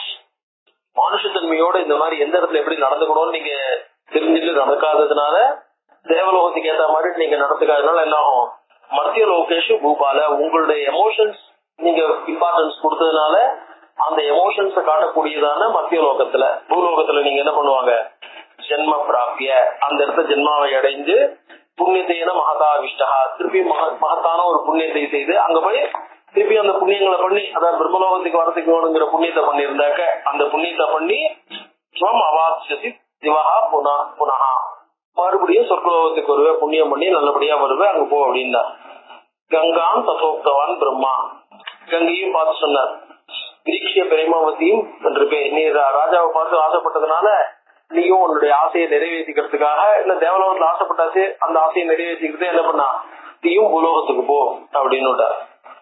S2: மனுஷத்தன்மையோட இந்த மாதிரி எந்த இடத்துல எப்படி நடந்துக்கணும்னு நீங்க தெரிஞ்சுட்டு நடக்காததுனால தேவலோகத்துக்கு ஏத்த மாதிரி நீங்க நடத்துக்காததுனால என்ன ஆகும் மத்திய லோகேஷு பூபால உங்களுடைய எமோஷன்ஸ் நீங்க இம்பார்ட்டன்ஸ் கொடுத்ததுனால அந்த எமோஷன்ஸ் காட்டக்கூடியதான மத்திய லோகத்துல பூலோகத்துல நீங்க என்ன பண்ணுவாங்க ஜென்ம பிராப்திய அந்த இடத்த ஜென்மாவை அடைந்து புண்ணியத்தைன மகதாவிஷ்டா திருப்பி மக- மகத்தான ஒரு புண்ணியத்தை செய்து அங்க போய் திருப்பி அந்த புண்ணியங்களை பண்ணி அதாவது பிரம்மலோகத்துக்கு வரதுக்கு வேணுங்கிற புண்ணியத்தை பண்ணியிருந்தாக்க அந்த புண்ணியத்தை பண்ணி ஸ்வம் அவாப்சதி திவஹா புனா புனஹா மறுபடியும் சொர்க்கலோகத்துக்கு வருவே புண்ணியம் பண்ணி நல்லபடியா வருவே அங்க போ அப்படின்னா கங்காம் தசோக்தவான் பிரம்மா கங்கையும் பார்த்து சொன்னார் கிரீக்ஷிய பிரேமாவதியும் என்று பேர் நீ ரா- ராஜாவை பார்த்து ஆசைப்பட்டதுனால நீயும் உன்னுடைய ஆசையை நிறைவேற்றிக்கிறதுக்காக இல்ல தேவலோகத்துல ஆசைப்பட்டாச்சு அந்த ஆசையை நிறைவேற்றிக்கிறது என்ன பண்ணா நீயும் பூலோகத்துக்கு போ அப்படின்னு விட்டார்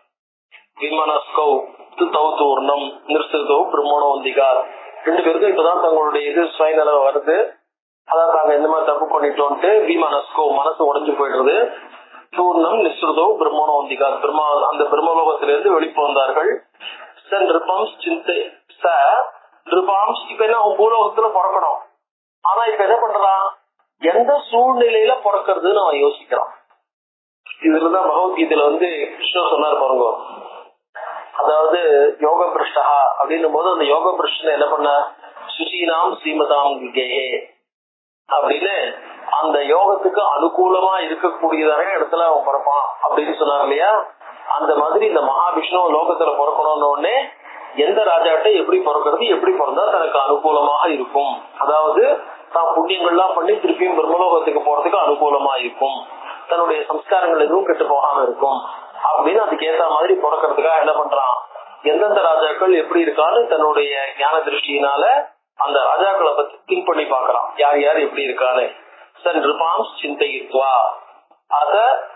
S2: விமனஸ்கௌ தௌத்தூர்ணம் நிறுத்தோ பிரம்மணோந்திகார் ரெண்டு பேருக்கும் இப்பதான் தங்களுடைய இது சுயநலம் வருது அதான் நாங்க இந்த மாதிரி தப்பு பண்ணிட்டோம்ட்டு விமனஸ்கோ மனசு உடைஞ்சு போயிடுறது பூர்ணம் நிஸ்ருதோ பிரம்மணோந்திகார் பிரம்மா அந்த பிரம்மலோகத்திலிருந்து வெளிப்பு வந்தார்கள் ச நிருபம் சிந்தை ச நிருபாம்ஸ் இப்ப என்ன அவன் பூலோகத்துல பிறக்கணும் ஆனா இப்ப என்ன பண்றான் எந்த சூழ்நிலையில பிறக்கிறதுன்னு அவன் யோசிக்கிறான் இதுலதான் பகவத்கீதையில வந்து கிருஷ்ணர் சொன்னார் பாருங்க அதாவது யோக பிரஷ்டா அப்படின்னும் போது அந்த யோக பிரஷ்டன் என்ன பண்ண சுசீனாம் சீமதாம் கேஹே அப்படின்னு அந்த யோகத்துக்கு அனுகூலமா இருக்கக்கூடியதான இடத்துல அவன் பிறப்பான் அப்படின்னு சொன்னார் இல்லையா அந்த மாதிரி இந்த மகாவிஷ்ணு லோகத்துல பிறக்கணும்னு உடனே எந்த ராஜாட்ட எப்படி பிறக்கிறது எப்படி பிறந்தா தனக்கு அனுகூலமாக இருக்கும் அதாவது தான் புண்ணியங்கள்லாம் பண்ணி திருப்பியும் பிரம்மலோகத்துக்கு போறதுக்கு அனுகூலமா இருக்கும் தன்னுடைய சம்ஸ்காரங்கள் எதுவும் கெட்டு போகாம இருக்கும் அப்படின்னு அதுக்கு ஏத்த மாதிரி பிறக்கிறதுக்காக என்ன பண்றான் எந்தெந்த ராஜாக்கள் எப்படி இருக்கான்னு தன்னுடைய ஞான திருஷ்டியினால அந்த ராஜாக்களை பத்தி திங்க் பண்ணி பாக்குறான் யார் யார் எப்படி இருக்கான்னு சன் ரிபாம் சிந்தையித்வா அத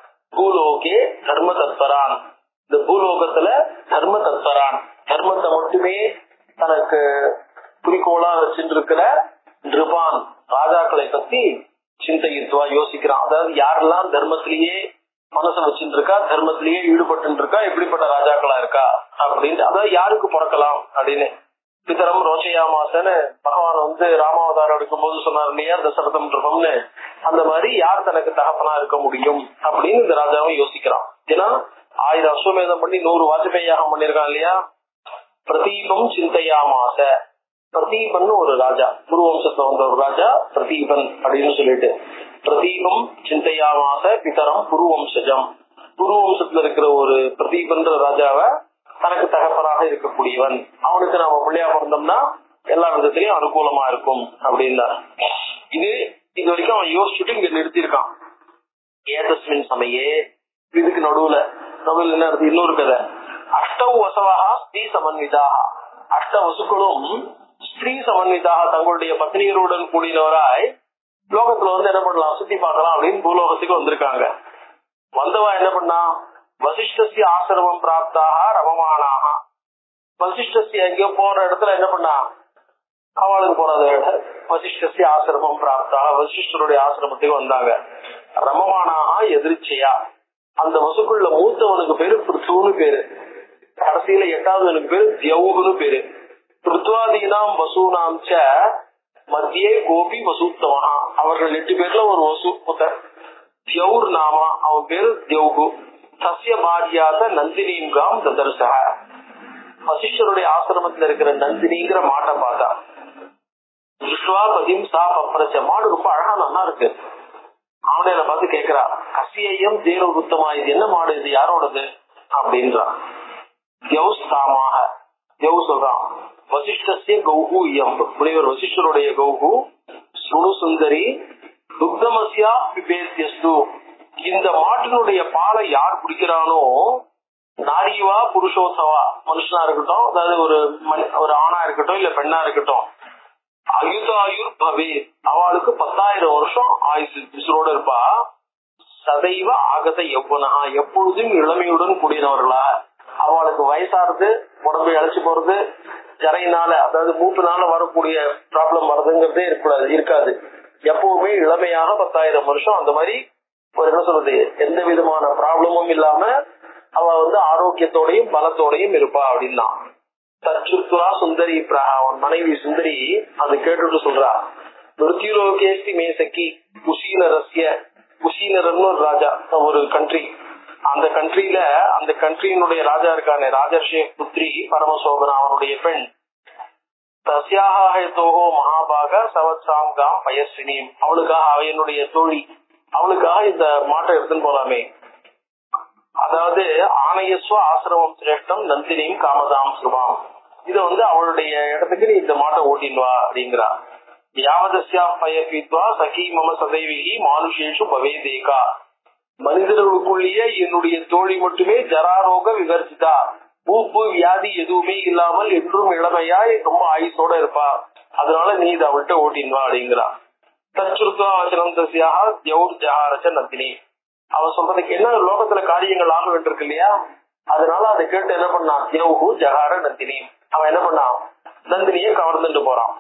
S2: பூலோகே தர்ம தத்பரான் இந்த பூலோகத்துல தர்ம தத்பரான் தர்மத்தை மட்டுமே தனக்கு குறிக்கோளா வச்சுட்டு இருக்கிற நிருபான் ராஜாக்களை பத்தி சிந்தையித்வா யோசிக்கிறான் அதாவது யாரெல்லாம் தர்மத்திலேயே மனசை வச்சுட்டு இருக்கா தர்மத்திலேயே ஈடுபட்டு இருக்கா எப்படிப்பட்ட ராஜாக்களா இருக்கா அப்படின்ட்டு அதாவது யாருக்கு பிறக்கலாம் அப்படின்னு பிதரம் ரோச்சையாமாசன்னு பகவான் வந்து ராமாவதாரம் எடுக்கும் போது சொன்னார் இல்லையா தசரதம் ரூபம்னு அந்த மாதிரி யார் தனக்கு தகப்பனா இருக்க முடியும் அப்படின்னு இந்த ராஜாவும் யோசிக்கிறான் ஏன்னா ஆயிரம் அஸ்வமேதம் பண்ணி நூறு வாஜ்பேயி யாகம் பண்ணிருக்கான் இல்லையா பிரதீபம் சிந்தையாமாச பிரதீபன் ஒரு ராஜா குரு வம்சத்துல வந்த ஒரு ராஜா பிரதீபன் அப்படின்னு சொல்லிட்டு பிரதீபம் சிந்தையாமாச பிதரம் குரு வம்சஜம் குரு வம்சத்துல இருக்கிற ஒரு பிரதீபன்ற ராஜாவை தனக்கு தகப்பனாக இருக்கக்கூடியவன் அவனுக்கு நாம பிள்ளையா பிறந்தோம்னா எல்லா விதத்திலயும் அனுகூலமா இருக்கும் அப்படின்னா இது இது வரைக்கும் அவன் யோசிச்சுட்டு இங்க நிறுத்தியிருக்கான் ஏதஸ்மின் சமயே இதுக்கு நடுவுல நடுவில் என்ன இருக்கு இன்னொரு கதை அஷ்டவ் வசவாக ஸ்ரீ சமன்விதாக அஷ்ட வசுக்களும் ஸ்ரீ சமன்விதாக தங்களுடைய பத்னியருடன் கூடினவராய் லோகத்துல வந்து என்ன பண்ணலாம் சுத்தி பார்க்கலாம் அப்படின்னு பூலோகத்துக்கு வந்திருக்காங்க வந்தவா என்ன பண்ணா வசிஷ்டசிய ஆசிரமம் பிராப்தாக ரமமானாக வசிஷ்டசிய எங்கேயோ போற இடத்துல என்ன பண்ணா அவளுக்கு போறது வசிஷ்டசிய ஆசிரமம் பிராப்தாக வசிஷ்டருடைய ஆசிரமத்துக்கு வந்தாங்க ரமமானாக எதிர்ச்சியா அந்த வசுக்குள்ள மூத்தவனுக்கு பேரு பிருத்துன்னு பேரு கடைசியில எட்டாவதுனுக்கு பேரு தியவுன்னு பேரு பிருத்வாதீனாம் வசூனாம் ச மத்தியே கோபி வசூத்தமனா அவர்கள் எட்டு பேர்ல ஒரு வசு புத்தர் தியௌர் நாமா அவன் பேரு தியௌகு சசிய பாரியாத நந்தினீங்காம் ததர்சக வசிஷ்டருடைய ஆசிரமத்துல இருக்கிற நந்தினிங்கிற மாட்டை பார்த்தா விஸ்வா பதிம் சா பப்ரச்ச மாடு ரொம்ப அழகா நல்லா இருக்கு அவனை என்ன பார்த்து கேக்குறா கசியம் தேவ குத்தமா இது என்ன மாடு இது யாரோடது அப்படின்றான் யௌஸ் தாமாக யௌ சொல்றான் வசிஷ்டசிய கௌஹு இயம் முனிவர் வசிஷ்டருடைய கௌஹு சுணு சுந்தரி துக்தமசியா பிபேத்தியஸ்து இந்த மாட்டினுடைய பாலை யார் குடிக்கிறானோ நாரியவா புருஷோத்தவா மனுஷனா இருக்கட்டும் அதாவது ஒரு மனி- ஒரு ஆணா இருக்கட்டும் இல்ல பெண்ணா இருக்கட்டும் அயுதாயுர் பவே அவளுக்கு பத்தாயிரம் வருஷம் ஆயுசு விசுரோட இருப்பா சதைவ ஆகத எவ்வனகா எப்பொழுதும் இளமையுடன் கூடியவர்களா அவளுக்கு வயசாறது உடம்பு இழைச்சு போறது ஜரையினால அதாவது மூட்டுனால வரக்கூடிய ப்ராப்ளம் வருதுங்கிறதே இருக்கக்கூடாது இருக்காது எப்பவுமே இளமையாக பத்தாயிரம் வருஷம் அந்த மாதிரி ஒரு என்ன சொல்றது எந்த விதமான ப்ராப்ளமும் இல்லாம அவ வந்து ஆரோக்கியத்தோடையும் பலத்தோடையும் இருப்பா அப்படின்னா தச்சுத்வா சுந்தரி பிர- அவன் மனைவி சுந்தரி அதை கேட்டுட்டு சொல்றா மிருத்யுலோகேஸ்தி மேசக்கி குஷீனரஸ்ய குஷீனரர்னு ஒரு ராஜா ஒரு கண்ட்ரி அந்த கண்ட்ரில அந்த கண்ட்ரியினுடைய ராஜா இருக்கானே ராஜர்ஷே புத்ரி பரமசோபனா அவனுடைய பெண் தஸ்யாஹோகோ மகாபாக சவத்சாம் காம் பயஸ்வினியும் அவளுக்காக அவ என்னுடைய தோழி அவளுக்காக இந்த மாட்டை எடுத்துன்னு போலாமே அதாவது ஆணையஸ்வ ஆசிரமம் சிரேஷ்டம் நந்தினியும் காமதாம் சுபாம் இது வந்து அவளுடைய இடத்துக்கு நீ இந்த மாட்டை ஓட்டின்னு வா அப்படிங்கிறா யாவதஸ்யா பயபீத்வா சகி மம சதைவிகி மானுஷேஷு பவேதேகா மனிதர்களுக்குள்ளேயே என்னுடைய தோழி மட்டுமே ஜராரோக விவர்ஜிதா பூப்பு வியாதி எதுவுமே இல்லாமல் என்றும் இளமையாய் ரொம்ப ஆயுசோட இருப்பா அதனால நீ இதை அவள்கிட்ட ஓட்டின் வா அப்படிங்கிறா தச்சுருத்வா வச்சனந்தசியாக தியௌர் ஜஹாரச்ச நந்தினி அவ சொல்றதுக்கு என்ன லோகத்துல காரியங்கள் ஆக வேண்டியிருக்கு இல்லையா அதனால அதை கேட்டு என்ன பண்ணான் தியௌஹு ஜஹார நந்தினி அவன் என்ன பண்ணான் நந்தினியை கவர்ந்துட்டு போறான்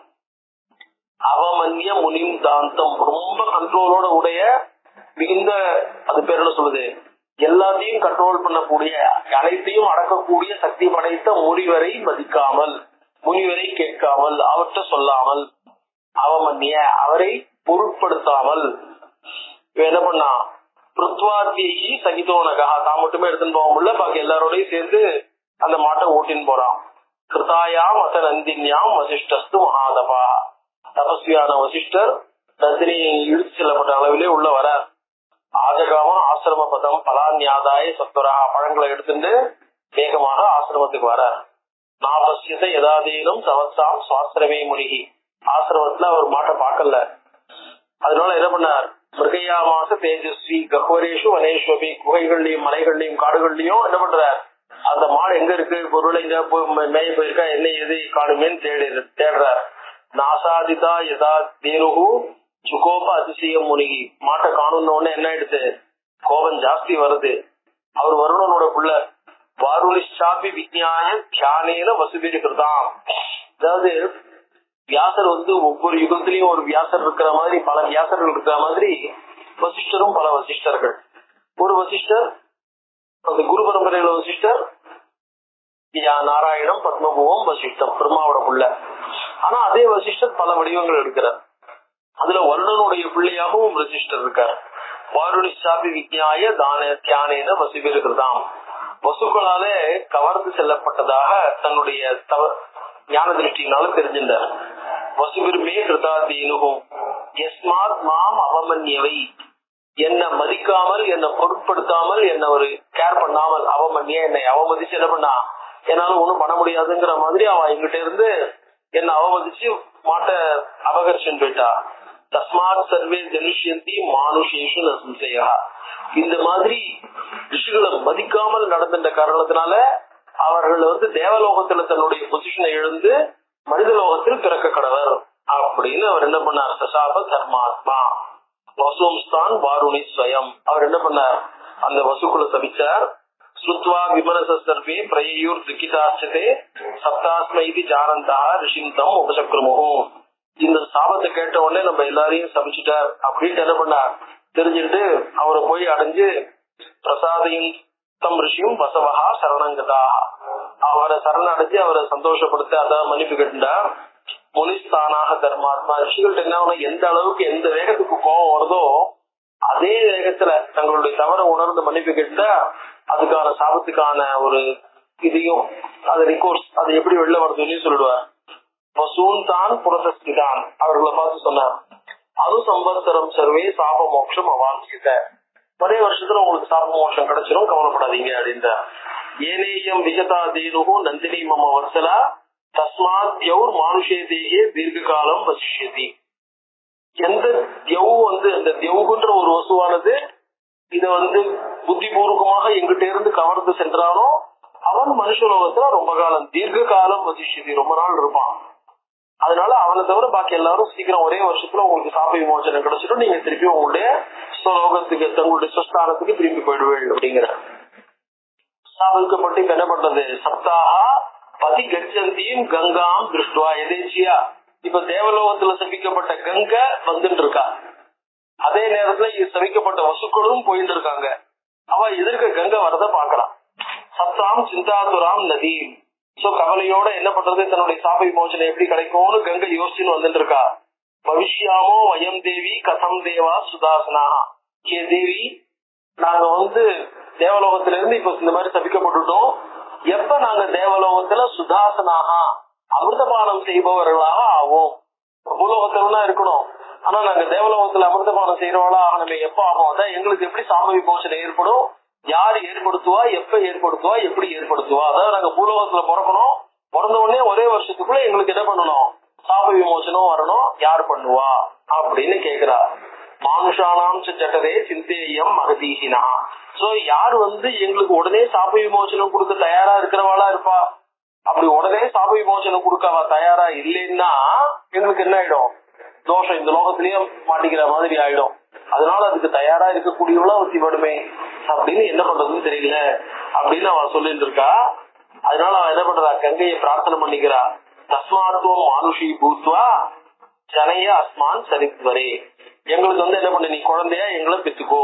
S2: அவமன்ய முனிம் தாந்தம் ரொம்ப கண்ட்ரோலோட உடைய மிகுந்த அது பேர் என்ன சொல்லுது எல்லாத்தையும் கண்ட்ரோல் பண்ணக்கூடிய அனைத்தையும் அடக்கக்கூடிய சக்தி படைத்த முனிவரை மதிக்காமல் முனிவரை கேட்காமல் அவர்கிட்ட சொல்லாமல் அவமன்ய அவரை பொருட்படுத்தாமல் இவன் என்ன பண்ணா பிருத்வாத்தியை சகிதோனகா தான் மட்டுமே எடுத்துன்னு போக முடியல பாக்கி எல்லாரோடையும் சேர்ந்து அந்த மாட்டை ஓட்டின்னு போறான் கிருதாயாம் அத நந்தின்யாம் வசிஷ்டஸ்து மகாதபா தபஸ்வியான வசிஷ்டர் நந்தினி இழுத்து செல்லப்பட்ட அளவிலே உள்ள வரார் ஆஜகாம ஆசிரம பதம் பலான்யாதாய சத்துரா பழங்களை எடுத்துட்டு வேகமாக ஆசிரமத்துக்கு வரார் நாபஸ்யத யதாதீனம் சவத்சாம் சுவாசிரமே முனிகி ஆசிரமத்துல அவர் மாட்டை பார்க்கல அதனால என்ன பண்ணார் மிருகையா மாச தேஜஸ்வி கஹ்வரேஷு வனேஸ்வபி குகைகள்லயும் மலைகள்லயும் காடுகள்லயும் என்ன பண்றார் அந்த மாடு எங்க இருக்கு பொருளை எங்க போய் மே- மேய போயிருக்கா என்ன எது காணுமேன்னு தேடி தேடுறார் நாசாதிதா யதா தேனுகு சுகோப அதிசயம் முனிகி மாட்டை காணும்னு உடனே என்ன ஆயிடுது கோபம் ஜாஸ்தி வருது அவர் வருணனோட புள்ள வாருலிஷாபி விஜயாய தியானேன வசுபீடு கிருதாம் அதாவது வியாசர் வந்து ஒவ்வொரு யுகத்திலயும் ஒரு வியாசர் இருக்கிற மாதிரி பல வியாசர்கள் இருக்கிற மாதிரி வசிஷ்டரும் பல வசிஷ்டர்கள் ஒரு வசிஷ்டர் அந்த குரு பரம்பரையில வசிஷ்டர் யா நாராயணம் பத்மபுவம் வசிஷ்டம் பிரம்மாவோட புள்ள ஆனா அதே வசிஷ்டர் பல வடிவங்கள் எடுக்கிறார் அதுல வருணனுடைய பிள்ளையாகவும் வசிஷ்டர் இருக்கார் வாருணி சாபி விஜயாய தான தியானேன வசிபிருக்கிறதாம் வசுக்களாலே கவர்ந்து செல்லப்பட்டதாக தன்னுடைய தவ ஞான திருஷ்டினால தெரிஞ்சின்றார் வசுபிருமே கிருதாதீனுகும் எஸ்மாத் மாம் அவமன்யவை என்ன மதிக்காமல் என்ன பொருட்படுத்தாமல் என்ன ஒரு கேர் பண்ணாமல் அவமன்ய என்னை அவமதிச்சு என்ன பண்ணா என்னால ஒண்ணும் பண்ண முடியாதுங்கிற மாதிரி அவன் எங்கிட்ட இருந்து என்ன அவமதிச்சு மாட்ட அபகர்ஷன் போயிட்டா தஸ்மாத் சர்வே ஜனுஷ்யந்தி மானுஷேஷு நசம்சயா இந்த மாதிரி ரிஷிகளை மதிக்காமல் நடந்த காரணத்தினால அவர்கள் வந்து தேவலோகத்துல தன்னுடைய பொசிஷனை எழுந்து மனித லோகத்தில் பிறக்க கடவர் அப்படின்னு அவர் என்ன பண்ணார் சசாப தர்மாத்மா வசும்ஸ்தான் வாருணி ஸ்வயம் அவர் என்ன பண்ணார் அந்த வசுக்குல சபிச்சார் ஸ்ருத்வா விமனச சர்வே பிரயூர் துக்கிதாச்சதே சப்தாஸ்ம இது ஜானந்தா ரிஷிந்தம் உபசக்ரமுகும் இந்த சாபத்தை கேட்ட உடனே நம்ம எல்லாரையும் சபிச்சுட்டார் அப்படின்ட்டு என்ன பண்ணார் தெரிஞ்சுட்டு அவரை போய் அடைஞ்சு பிரசாதையும் தம் ரிஷியும் வசவகா சரணங்கதா அவரை சரணடைஞ்சு அவரை சந்தோஷப்படுத்த அதான் மன்னிப்பு கேட்டுண்டா முனிஸ்தானாக தர்மாத்மா ரிஷிகள்ட்ட என்ன ஆகும்னா, எந்த அளவுக்கு எந்த வேகத்துக்கு கோபம் வருதோ அதே வேகத்துல தங்களுடைய தவற உணர்ந்து மன்னிப்பு கேட்டா அதுக்கான சாபத்துக்கான ஒரு இதையும் அது ரிகோர்ஸ் அது எப்படி வெளில வருதுன்னு சொல்லிடுவார் வசூன் தான் புரசஸ்திதான் அவர்களை பார்த்து சொன்னார் அனு சம்பத்சரம் சர்வே சாப மோட்சம் அவாஞ்சித ஒரே வருஷத்துல உங்களுக்கு சாப மோட்சம் கிடைச்சிரும் கவலைப்படாதீங்க அப்படின்றார் ஏனேயம் விஜதா தேனுகு நந்தினி மம வத்சலா தஸ்மாத் யௌர் மானுஷே தேகே தீர்க்க காலம் வசிஷ்யதி எந்த தியவு வந்து அந்த தியவுகுன்ற ஒரு வசுவானது இத வந்து புத்திபூர்வமாக எங்கிட்ட இருந்து கவர்ந்து சென்றானோ அவன் மனுஷலோகத்துல ரொம்ப காலம் தீர்க்க காலம் வசிஷ்யதி ரொம்ப நாள் இருப்பான் அதனால அவனை தவிர பாக்கி எல்லாரும் சீக்கிரம் ஒரே வருஷத்துல உங்களுக்கு சாப்ப விமோசனம் கிடைச்சிடும் நீங்க திருப்பி உங்களுடைய ஸ்வலோகத்துக்கு தங்களுடைய ஸ்வஸ்தானத்துக்கு திரும்பி போயிடுவேன் அப்படிங்கிற சாபவிக்கப்பட்டு இப்ப என்ன பண்றது சப்தாகா பதி கச்சந்தியும் கங்காம் திருஷ்டுவா எதேச்சியா இப்ப தேவலோகத்துல சபிக்கப்பட்ட கங்கை வந்துட்டு இருக்கா அதே நேரத்துல இது சபிக்கப்பட்ட வசுக்களும் போயிட்டு இருக்காங்க அவ எதிர்க்க கங்கை வரத பாக்குறான் சப்தாம் சிந்தாதுராம் நதி சோ கவலையோட என்ன பண்றது தன்னுடைய சாப விமோசனம் எப்படி கிடைக்கும்னு கங்கை யோசிச்சுன்னு வந்துட்டு இருக்கா பவிஷ்யாமோ வயம் தேவி கதம் தேவா சுதாசனா கே தேவி நாங்க வந்து தேவலோகத்துல இருந்து இப்ப இந்த மாதிரி சபிக்கப்பட்டுட்டோம் எப்ப நாங்க தேவலோகத்துல சுதாசனாக அமிர்தபானம் செய்பவர்களாக ஆவோம் பூலோகத்துல தான் இருக்கணும் ஆனா நாங்க தேவலோகத்துல அமிர்தபானம் செய்யறவளா ஆகணுமே எப்ப ஆகும் அதான் எங்களுக்கு எப்படி சாப விமோசனம் ஏற்படும் யார் ஏற்படுத்துவா எப்ப ஏற்படுத்துவா எப்படி ஏற்படுத்துவா அதாவது நாங்க பூலோகத்துல பிறக்கணும் பிறந்த உடனே ஒரே வருஷத்துக்குள்ள எங்களுக்கு என்ன பண்ணணும் சாப விமோசனம் வரணும் யார் பண்ணுவா அப்படின்னு கேக்குறா மானுஷானாம் ச ஜட்டதே சிந்தேயம் மகதீகினா சோ யார் வந்து எங்களுக்கு உடனே சாப விமோசனம் கொடுக்க தயாரா இருக்கிறவாளா இருப்பா அப்படி உடனே சாப விமோசனம் கொடுக்க அவ தயாரா இல்லைன்னா எங்களுக்கு என்ன ஆயிடும் தோஷம் இந்த லோகத்திலயும் மாட்டிக்கிற மாதிரி ஆயிடும் அதனால அதுக்கு தயாரா இருக்கக்கூடியவளா ஒத்தி படுமே அப்படின்னு என்ன பண்றதுன்னு தெரியல அப்படின்னு அவன் சொல்லிட்டு இருக்கா அதனால அவன் என்ன பண்றா கங்கையை பிரார்த்தனை பண்ணிக்கிறா தஸ்மாத்துவம் மானுஷி பூத்வா ஜனைய அஸ்மான் சரித்வரே எங்களுக்கு வந்து என்ன பண்ண நீ குழந்தையா எங்களை பெத்துக்கோ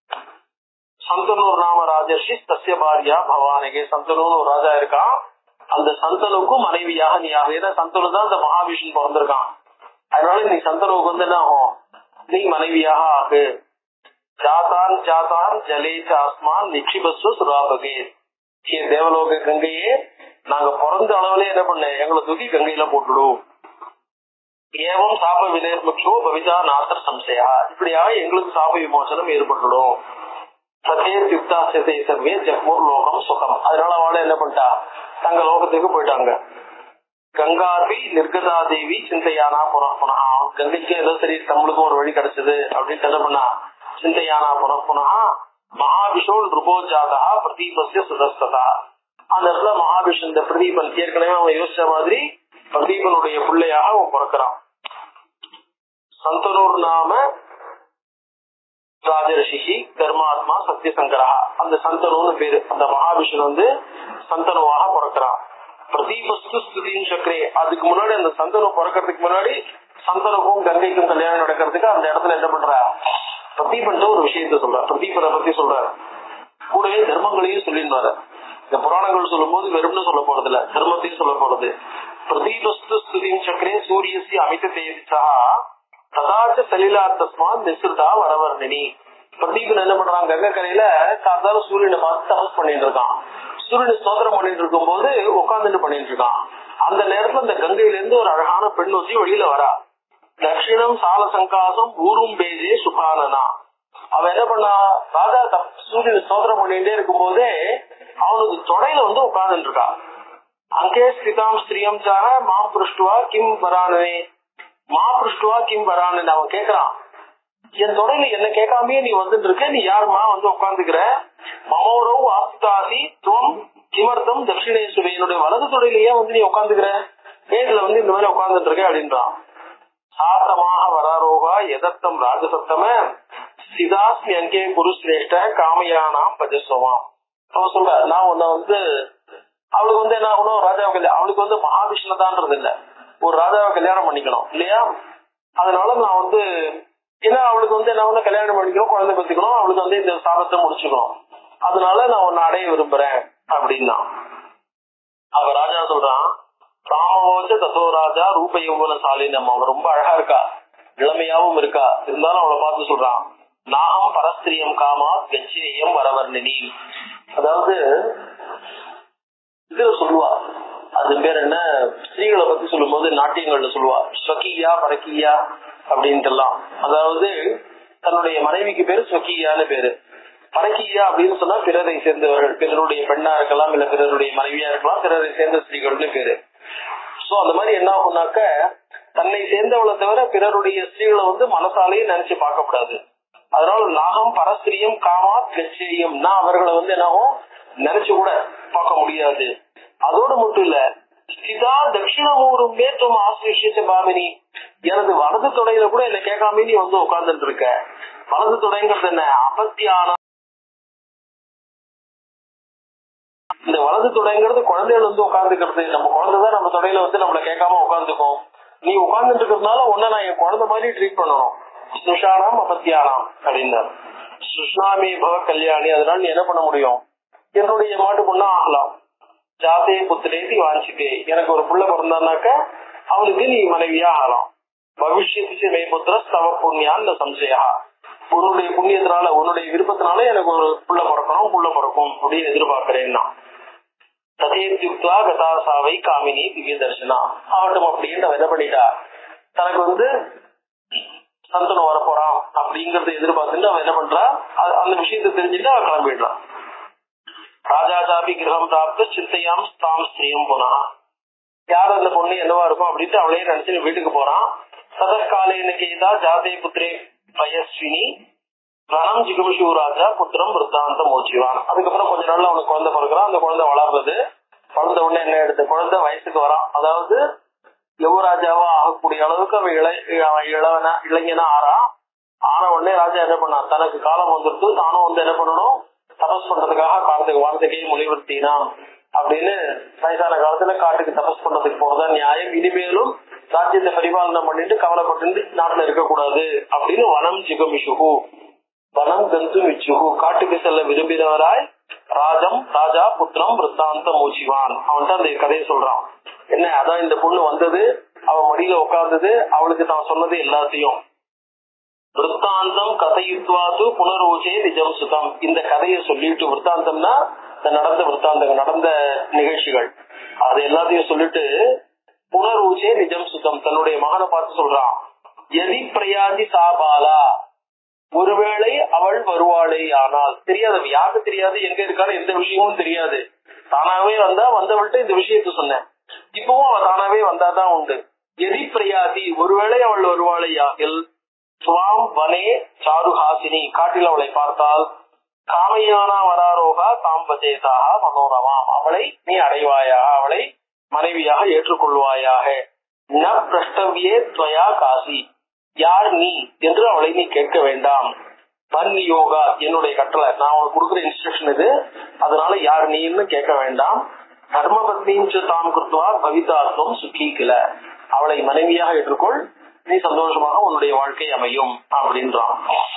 S2: சந்தனூர் நாம ராஜர்ஷி சசிய பாரியா பவானிகே சந்தனூர் ஒரு ராஜா இருக்கான் அந்த சந்தனுக்கும் மனைவியாக நீ ஆகு ஏன்னா சந்தனு தான் அந்த மகாவிஷ்ணு பிறந்திருக்கான் அதனால நீ சந்தனுக்கு வந்து என்ன ஆகும் நீ மனைவியாக ஆகு ஜாதான் ஜாதான் ஜலே சாஸ்மான் நிக்ஷிபஸ்வ சுராபகே ஏ தேவலோக கங்கையே நாங்க பிறந்த அளவுல என்ன பண்ண எங்களை தூக்கி கங்கையில போட்டுடும் ஏவம் சாப வினிர்முக்ஷோ பவிதா நாத்தர் சம்சயா இப்படியாக எங்களுக்கு சாப விமோசனம் ஏற்பட்டுடும் சத்தே யுக்தாசத்தை சர்வே ஜக்மூர் லோகம் சுகம் அதனால அவளை என்ன பண்ணிட்டா தங்க லோகத்துக்கு போயிட்டாங்க கங்காதி நிர்கதா தேவி சிந்தையானா புனః புனः கங்கைக்கு ஏதோ சரி நம்மளுக்கும் ஒரு வழி கிடைச்சது அப்படின்னு என்ன பண்ணா சிந்தையானா புனః புனः மகாவிஷோ நிருபோஜாதா பிரதீபஸ்ய சுதஸ்ததா அந்த இடத்துல மகாவிஷ்ணு இந்த பிரதீபன் ஏற்கனவே அவன் யோசிச்ச மாதிரி பிரதீபனுடைய பிள்ளையாக அவன் பிறக்கிறான் சந்தனூர் நாம ராஜரிஷி தர்மாத்மா சத்யசங்கரா அந்த சந்தனுன்னு பேரு அந்த மகாவிஷ்ணு வந்து சந்தனுவாக பிறக்கிறான் பிரதீபஸ்து ஸ்துதின் சக்கரே அதுக்கு முன்னாடி அந்த சந்தனு பிறக்கிறதுக்கு முன்னாடி சந்தனுக்கும் கங்கைக்கும் கல்யாணம் நடக்கிறதுக்கு அந்த இடத்துல என்ன பண்ற பிரதீபன் ஒரு விஷயத்த சொல்ற பிரதீபனை பத்தி சொல்ற கூடவே தர்மங்களையும் சொல்லிடுவாரு இந்த புராணங்கள் சொல்லும் போது வெறும்னு சொல்ல போறது இல்ல தர்மத்தையும் சொல்ல போறது பிரதீபஸ்து ஸ்துதின் சக்கரே சூரியசி அமித தேஜா ததாச்ச சலிலா தஸ்மாத் நிசிருதா வரவர்ணினி பிரதீபன் என்ன பண்றான் கங்கை கரையில காத்தால சூரியனை பார்த்து தபஸ் பண்ணிட்டு இருக்கான் சூரியனை சோதனை பண்ணிட்டு இருக்கும் போது உட்காந்துட்டு பண்ணிட்டு இருக்கான் அந்த நேரத்துல அந்த கங்கையில இருந்து ஒரு அழகான பெண் ஒத்தி வெளியில வரா தட்சிணம் சால சங்காசம் ஊரும் பேஜே சுகானனா அவன் என்ன பண்ணா ராஜா தப்- சூரியனை சோதனை பண்ணிட்டே இருக்கும் போதே அவனுக்கு தொடையில வந்து உட்கார்ந்துட்டு இருக்கான் அங்கே ஸ்திதாம் ஸ்திரியம் சார மா புருஷ்டுவா கிம் வரானே மா புருஷ்டுவா கிம் வரானு அவன் கேக்குறான் என் தொடையில என்ன கேட்காமயே நீ வந்துட்டு இருக்க நீ யாருமா வந்து உட்காந்துக்கிற மமோரவு ஆஸ்தாசி துவம் கிமர்த்தம் தட்சிணேஸ்வரி என்னுடைய வலது தொடையில ஏன் வந்து நீ உட்காந்துக்கிற ஏதுல வந்து இந்த மாதிரி உட்கார்ந்துட்டு இருக்க அப்படின்றான் சாத்தமாக வராரோகா எதர்த்தம் ராஜசத்தம சிதாஸ்மி அங்கே குரு சிரேஷ்ட காமையானாம் பஜஸ்வமாம் அவன் சொல்ற நான் உன்னை வந்து அவளுக்கு வந்து என்ன ஆகணும் ராஜாவை கல்யாணம் அவளுக்கு வந்து மகாவிஷ்ணுதான்றது இல்ல ஒரு ராஜாவை கல்யாணம் பண்ணிக்கணும் இல்லையா அதனால நான் வந்து ஏன்னா அவளுக்கு வந்து என்ன ஆகணும் கல்யாணம் பண்ணிக்கணும் குழந்தை பத்திக்கணும் அவளுக்கு வந்து இந்த சாபத்தை முடிச்சுக்கணும் அதனால நான் உன்னை அடைய விரும்புறேன் அப்படின்னா அவ ராஜா சொல்றான் ராமவோச்ச தத்தோ ராஜா ரூப யௌவன சாலினம் அவ ரொம்ப அழகா இருக்கா இளமையாவும் இருக்கா இருந்தாலும் அவளை பார்த்து சொல்றான் நாகம் பரஸ்திரியம் காமா கச்சேயம் வரவர்ணினி அதாவது இதுல சொல்லுவா அது பேர் என்ன ஸ்திரீகளை பத்தி சொல்லும் போது நாட்டியங்கள்ல சொல்லுவா ஸ்வக்கியா பரக்கியா அப்படின்ட்டு எல்லாம் அதாவது தன்னுடைய மனைவிக்கு பேரு ஸ்வக்கியான்னு பேரு பரக்கியா அப்படின்னு சொன்னா பிறரை சேர்ந்தவர்கள் பிறருடைய பெண்ணா இருக்கலாம் இல்ல பிறருடைய மனைவியா இருக்கலாம் பிறரை சேர்ந்த ஸ்திரீகள்னு பேரு சோ அந்த மாதிரி என்ன ஆகும்னாக்க தன்னை சேர்ந்தவளை தவிர பிறருடைய ஸ்திரீகளை வந்து மனசாலையும் நினைச்சு பார்க்க கூடாது அதனால நாகம் பரஸ்திரியம் காமா கச்சேயம் நான் அவர்களை வந்து என்னாகும் நினைச்சு கூட பார்க்க முடியாது அதோடு மட்டும் இல்ல ஸ்திதா தட்சிணமூரும் மேற்றும் ஆசிரிஷிச்ச பாமினி எனது வலது தொடையில கூட என்ன கேட்காம நீ வந்து உட்கார்ந்துட்டு இருக்க வலது தொடைங்கிறது என்ன அபத்தியான இந்த வலது தொடைங்கிறது குழந்தைகள் வந்து உட்கார்ந்துக்கிறது நம்ம குழந்தைதான் நம்ம தொடையில வந்து நம்மள கேட்காம உட்கார்ந்துக்கும் நீ உட்கார்ந்துட்டு இருக்கிறதுனால உன்ன நான் என் குழந்தை மாதிரி ட்ரீட் பண்ணணும் சுஷானாம் அபத்தியானாம் அப்படின்னாரு சுஷ்ணாமி பவ கல்யாணி அதனால நீ என்ன பண்ண முடியும் என்னுடைய மாட்டு பொண்ணா ஆகலாம் ஜாதே புத்திரேதி வாஞ்சித்தே எனக்கு ஒரு புள்ள பிறந்தானாக்க அவனுக்கு நீ மனைவியா ஆகலாம் பவிஷ்யத்து மே புத்திர ஸ்தவ புண்ணியான் சம்சயா உன்னுடைய புண்ணியத்தினால உன்னுடைய விருப்பத்தினால எனக்கு ஒரு புள்ள பிறக்கணும் புள்ள பிறக்கும் அப்படின்னு எதிர்பார்க்கிறேன்னா ததேத்யுக்தா கதாசாவை காமினி திவ்ய தர்சனா ஆகட்டும் அப்படின்னு அவ என்ன பண்ணிட்டா தனக்கு வந்து சந்தனம் வரப்போறான் அப்படிங்கறத எதிர்பார்த்துட்டு அவன் என்ன பண்றா அ- அந்த விஷயத்தை தெரிஞ்சுட்டு அவன் கிளம்பிடுறான் ராஜாஜாபி கிரகம் பிராப்த சிந்தையாம் தாம் ஸ்திரீயும் போனா யார் அந்த பொண்ணு என்னவா இருக்கும் அப்படின்ட்டு அவளையே நினைச்சு வீட்டுக்கு போறான் சதற்காலேன கேதா ஜாதே புத்திரே பயஸ்வினி ரணம் ஜிகுமிஷு ராஜா புத்திரம் விருத்தாந்த மோச்சிவான் அதுக்கப்புறம் கொஞ்ச நாள்ல அவனுக்கு குழந்தை பிறகுறான் அந்த குழந்தை வளர்றது வளர்ந்த உடனே என்ன எடுத்த குழந்தை வயசுக்கு வரான் அதாவது யுவராஜாவா ஆகக்கூடிய அளவுக்கு அவன் இள அவன் இளவன இளைஞனா ஆறான் ஆன உடனே ராஜா என்ன பண்ணான் தனக்கு காலம் வந்துருக்கு தானும் வந்து என்ன பண்ணணும் தபஸ் பண்றதுக்காக காலத்துக்கு வானத்துக்கே மொழிவர்த்தினான் அப்படின்னு வயசான காலத்துல காட்டுக்கு தபஸ் பண்றதுக்கு போறதா நியாயம் இனிமேலும் ராஜ்யத்தை பரிபாலனை பண்ணிட்டு கவலைப்பட்டு நாட்டுல இருக்கக்கூடாது அப்படின்னு வனம் ஜிகமிஷுகு வனம் கந்து மிச்சுகு காட்டுக்கு செல்ல விரும்பினவராய் ராஜம் ராஜா புத்திரம் விருத்தாந்த மூச்சிவான் அவன்கிட்ட அந்த கதையை சொல்றான் என்ன அதான் இந்த பொண்ணு வந்தது அவ மடியில உட்கார்ந்தது அவளுக்கு தான் சொன்னது எல்லாத்தையும் விற்த்தாந்தம் கதையுத்வாது புனரோஜே நிஜம் சுதம் இந்த கதையை சொல்லிட்டு விற்த்தாந்தம்னா இந்த நடந்த விற்த்தாந்தங்கள் நடந்த நிகழ்ச்சிகள் அது எல்லாத்தையும் சொல்லிட்டு புனரூச்சே நிஜம் சுத்தம் தன்னுடைய மகனை பார்த்து சொல்றான் எதி பிரயாதி சாபாலா ஒருவேளை அவள் வருவாளே ஆனால் தெரியாது அவ யாருக்கு தெரியாது எங்க இருக்காரு எந்த விஷயமும் தெரியாது தானாவே வந்தா வந்தவள்கிட்ட இந்த விஷயத்த சொன்னேன் இப்பவும் அவ தானாவே வந்தாதான் உண்டு எதி பிரயாதி ஒருவேளை அவள் வருவாளே யாகில் சுவாம் வனே சாருஹாசினி காட்டில் அவளை பார்த்தால் காமையானா வராரோகா தாம்பதேதாக மனோரமாம் அவளை நீ அடைவாயாக அவளை மனைவியாக ஏற்றுக்கொள்வாயாக ந பிரஷ்டவியே துவயா காசி யார் நீ என்று அவளை நீ கேட்க வேண்டாம் பன் யோகா என்னுடைய கட்டளை நான் உனக்கு கொடுக்குற இன்ஸ்ட்ரக்ஷன் இது அதனால யார் நீன்னு கேட்க வேண்டாம் தர்மபத்னியும் தாம் கிருத்வா பவிதார்த்தம் சுக்கீக்கல அவளை மனைவியாக ஏற்றுக்கொள் நீ சந்தோஷமாக உன்னுடைய வாழ்க்கை அமையும் அப்படின்றான்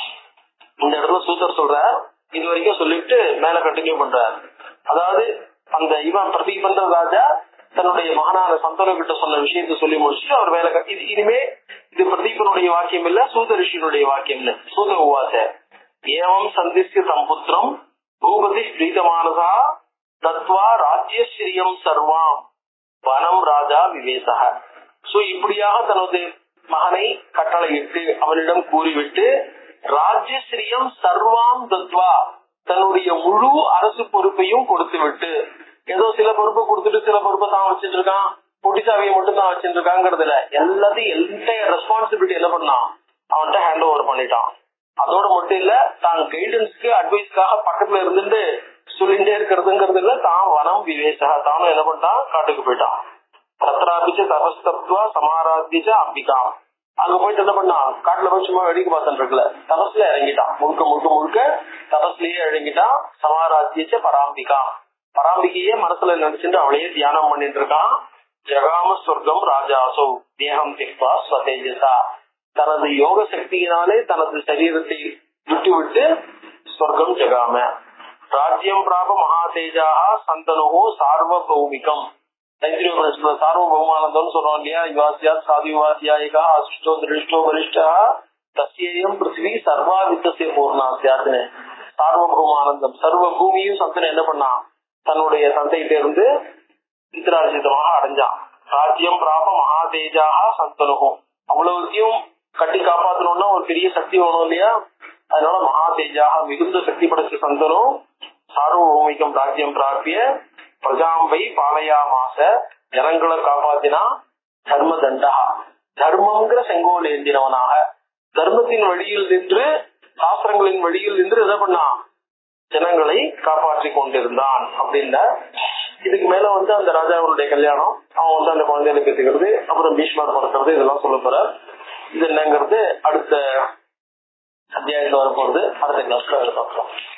S2: இந்த இடத்துல சூத்தர் சொல்றார் இது வரைக்கும் சொல்லிட்டு மேல கண்டினியூ பண்றார் அதாவது அந்த இவன் பிரதீபந்த ராஜா தன்னுடைய மகனான சந்தனு கிட்ட சொன்ன விஷயத்தை சொல்லி முடிச்சுட்டு அவர் வேலை கட்டி இது இனிமே இது பிரதீபனுடைய வாக்கியம் இல்ல சூத ரிஷியினுடைய வாக்கியம் இல்ல சூத உவாச ஏவம் சந்திஸ்ய சம்புத்திரம் பூபதி பிரீதமானதா தத்வா ராஜ்யஸ்ரீயம் சர்வாம் வனம் ராஜா விவேசக சோ இப்படியாக தனது மகனை கட்டளையிட்டு அவனிடம் கூறிவிட்டு ராஜ்யஸ்ரீயம் சர்வாம் தத்வா தன்னுடைய முழு அரசு பொறுப்பையும் கொடுத்து விட்டு ஏதோ சில பொறுப்பை கொடுத்துட்டு சில பொறுப்பை தான் வச்சுட்டு இருக்கான் பொட்டிசாவியை மட்டும் தான் வச்சுட்டு இருக்காங்கிறதுல எல்லாத்தையும் என்டையர் ரெஸ்பான்சிபிலிட்டி என்ன பண்ணான் அவன்கிட்ட ஹேண்ட் ஓவர் பண்ணிட்டான் அதோட மட்டும் இல்ல தான் கைடன்ஸ்க்கு அட்வைஸ்க்காக பக்கத்துல இருந்துட்டு சொல்லிட்டே இருக்கிறதுங்கிறது இல்ல தான் வனம் விவேசா தானும் என்ன பண்ணிட்டான் காட்டுக்கு போயிட்டான் தத்ராபிச்ச தபஸ்தத்வா சமாராத்திச்ச அம்பிகா அங்க போயிட்டு என்ன பண்ணான் காட்டுல போய் சும்மா வேடிக்கை பார்த்துட்டு இருக்கல தபஸ்ல இறங்கிட்டான் முழுக்க முழுக்க முழுக்க தபஸ்லயே இறங்கிட்டான் சமாராத்தியச்ச பராம்பிகா பராம்பிகையே மனசுல நினைச்சுட்டு அவளையே தியானம் பண்ணிட்டு இருக்கான் ஜகாம சொர்க்கம் ராஜாசோ தேகம் திக்வா ஸ்வதேஜசா தனது யோக சக்தியினாலே தனது சரீரத்தை விட்டு விட்டு சொர்க்கம் ஜகாம ராஜ்யம் பிராப மகாதேஜாக சந்தனோ சார்வபௌமிகம் தைத்திரியோபனிஷத்துல சார்வபௌமானந்தம் சொல்றோம் இல்லையா யுவாசியா சாதிவாசியாயிகா அசிஷ்டோ திருஷ்டோ வரிஷ்டா தஸ்யேயம் பிருத்திவி சர்வாவித்தசிய பூர்ணா சியாத்துன்னு சார்வபௌமானந்தம் சர்வ பூமியும் சந்தனம் என்ன பண்ணான் தன்னுடைய தந்தையிட்ட இருந்து இந்திராஜிதமாக அடைஞ்சான் ராஜ்யம் பிராப மகாதேஜாக சந்தனுகும் அவ்வளவுத்தையும் கட்டி காப்பாத்தணும்னா ஒரு பெரிய சக்தி வேணும் இல்லையா அதனால மகாதேஜாக மிகுந்த சக்தி படைச்ச சந்தனும் சார்வபௌமிகம் ராஜ்யம் பிராபிய பிரஜாம்பை பாலையா மாச ஜனங்களை காப்பாத்தினா தர்ம தண்டா தர்மங்கிற செங்கோல் ஏந்தினவனாக தர்மத்தின் வழியில் நின்று சாஸ்திரங்களின் வழியில் நின்று என்ன பண்ணான் ஜனங்களை காப்பாற்றி கொண்டிருந்தான் அப்படின்ன இதுக்கு மேல வந்து அந்த ராஜாவுடைய கல்யாணம் அவன் வந்து அந்த குழந்தைகளை கத்துக்கிறது அப்புறம் பீஷ்மர் பிறக்கிறது இதெல்லாம் சொல்ல போற இது என்னங்கிறது அடுத்த அத்தியாயத்துல வரப்போறது அடுத்த கிளாஸ்ல பார்க்கலாம்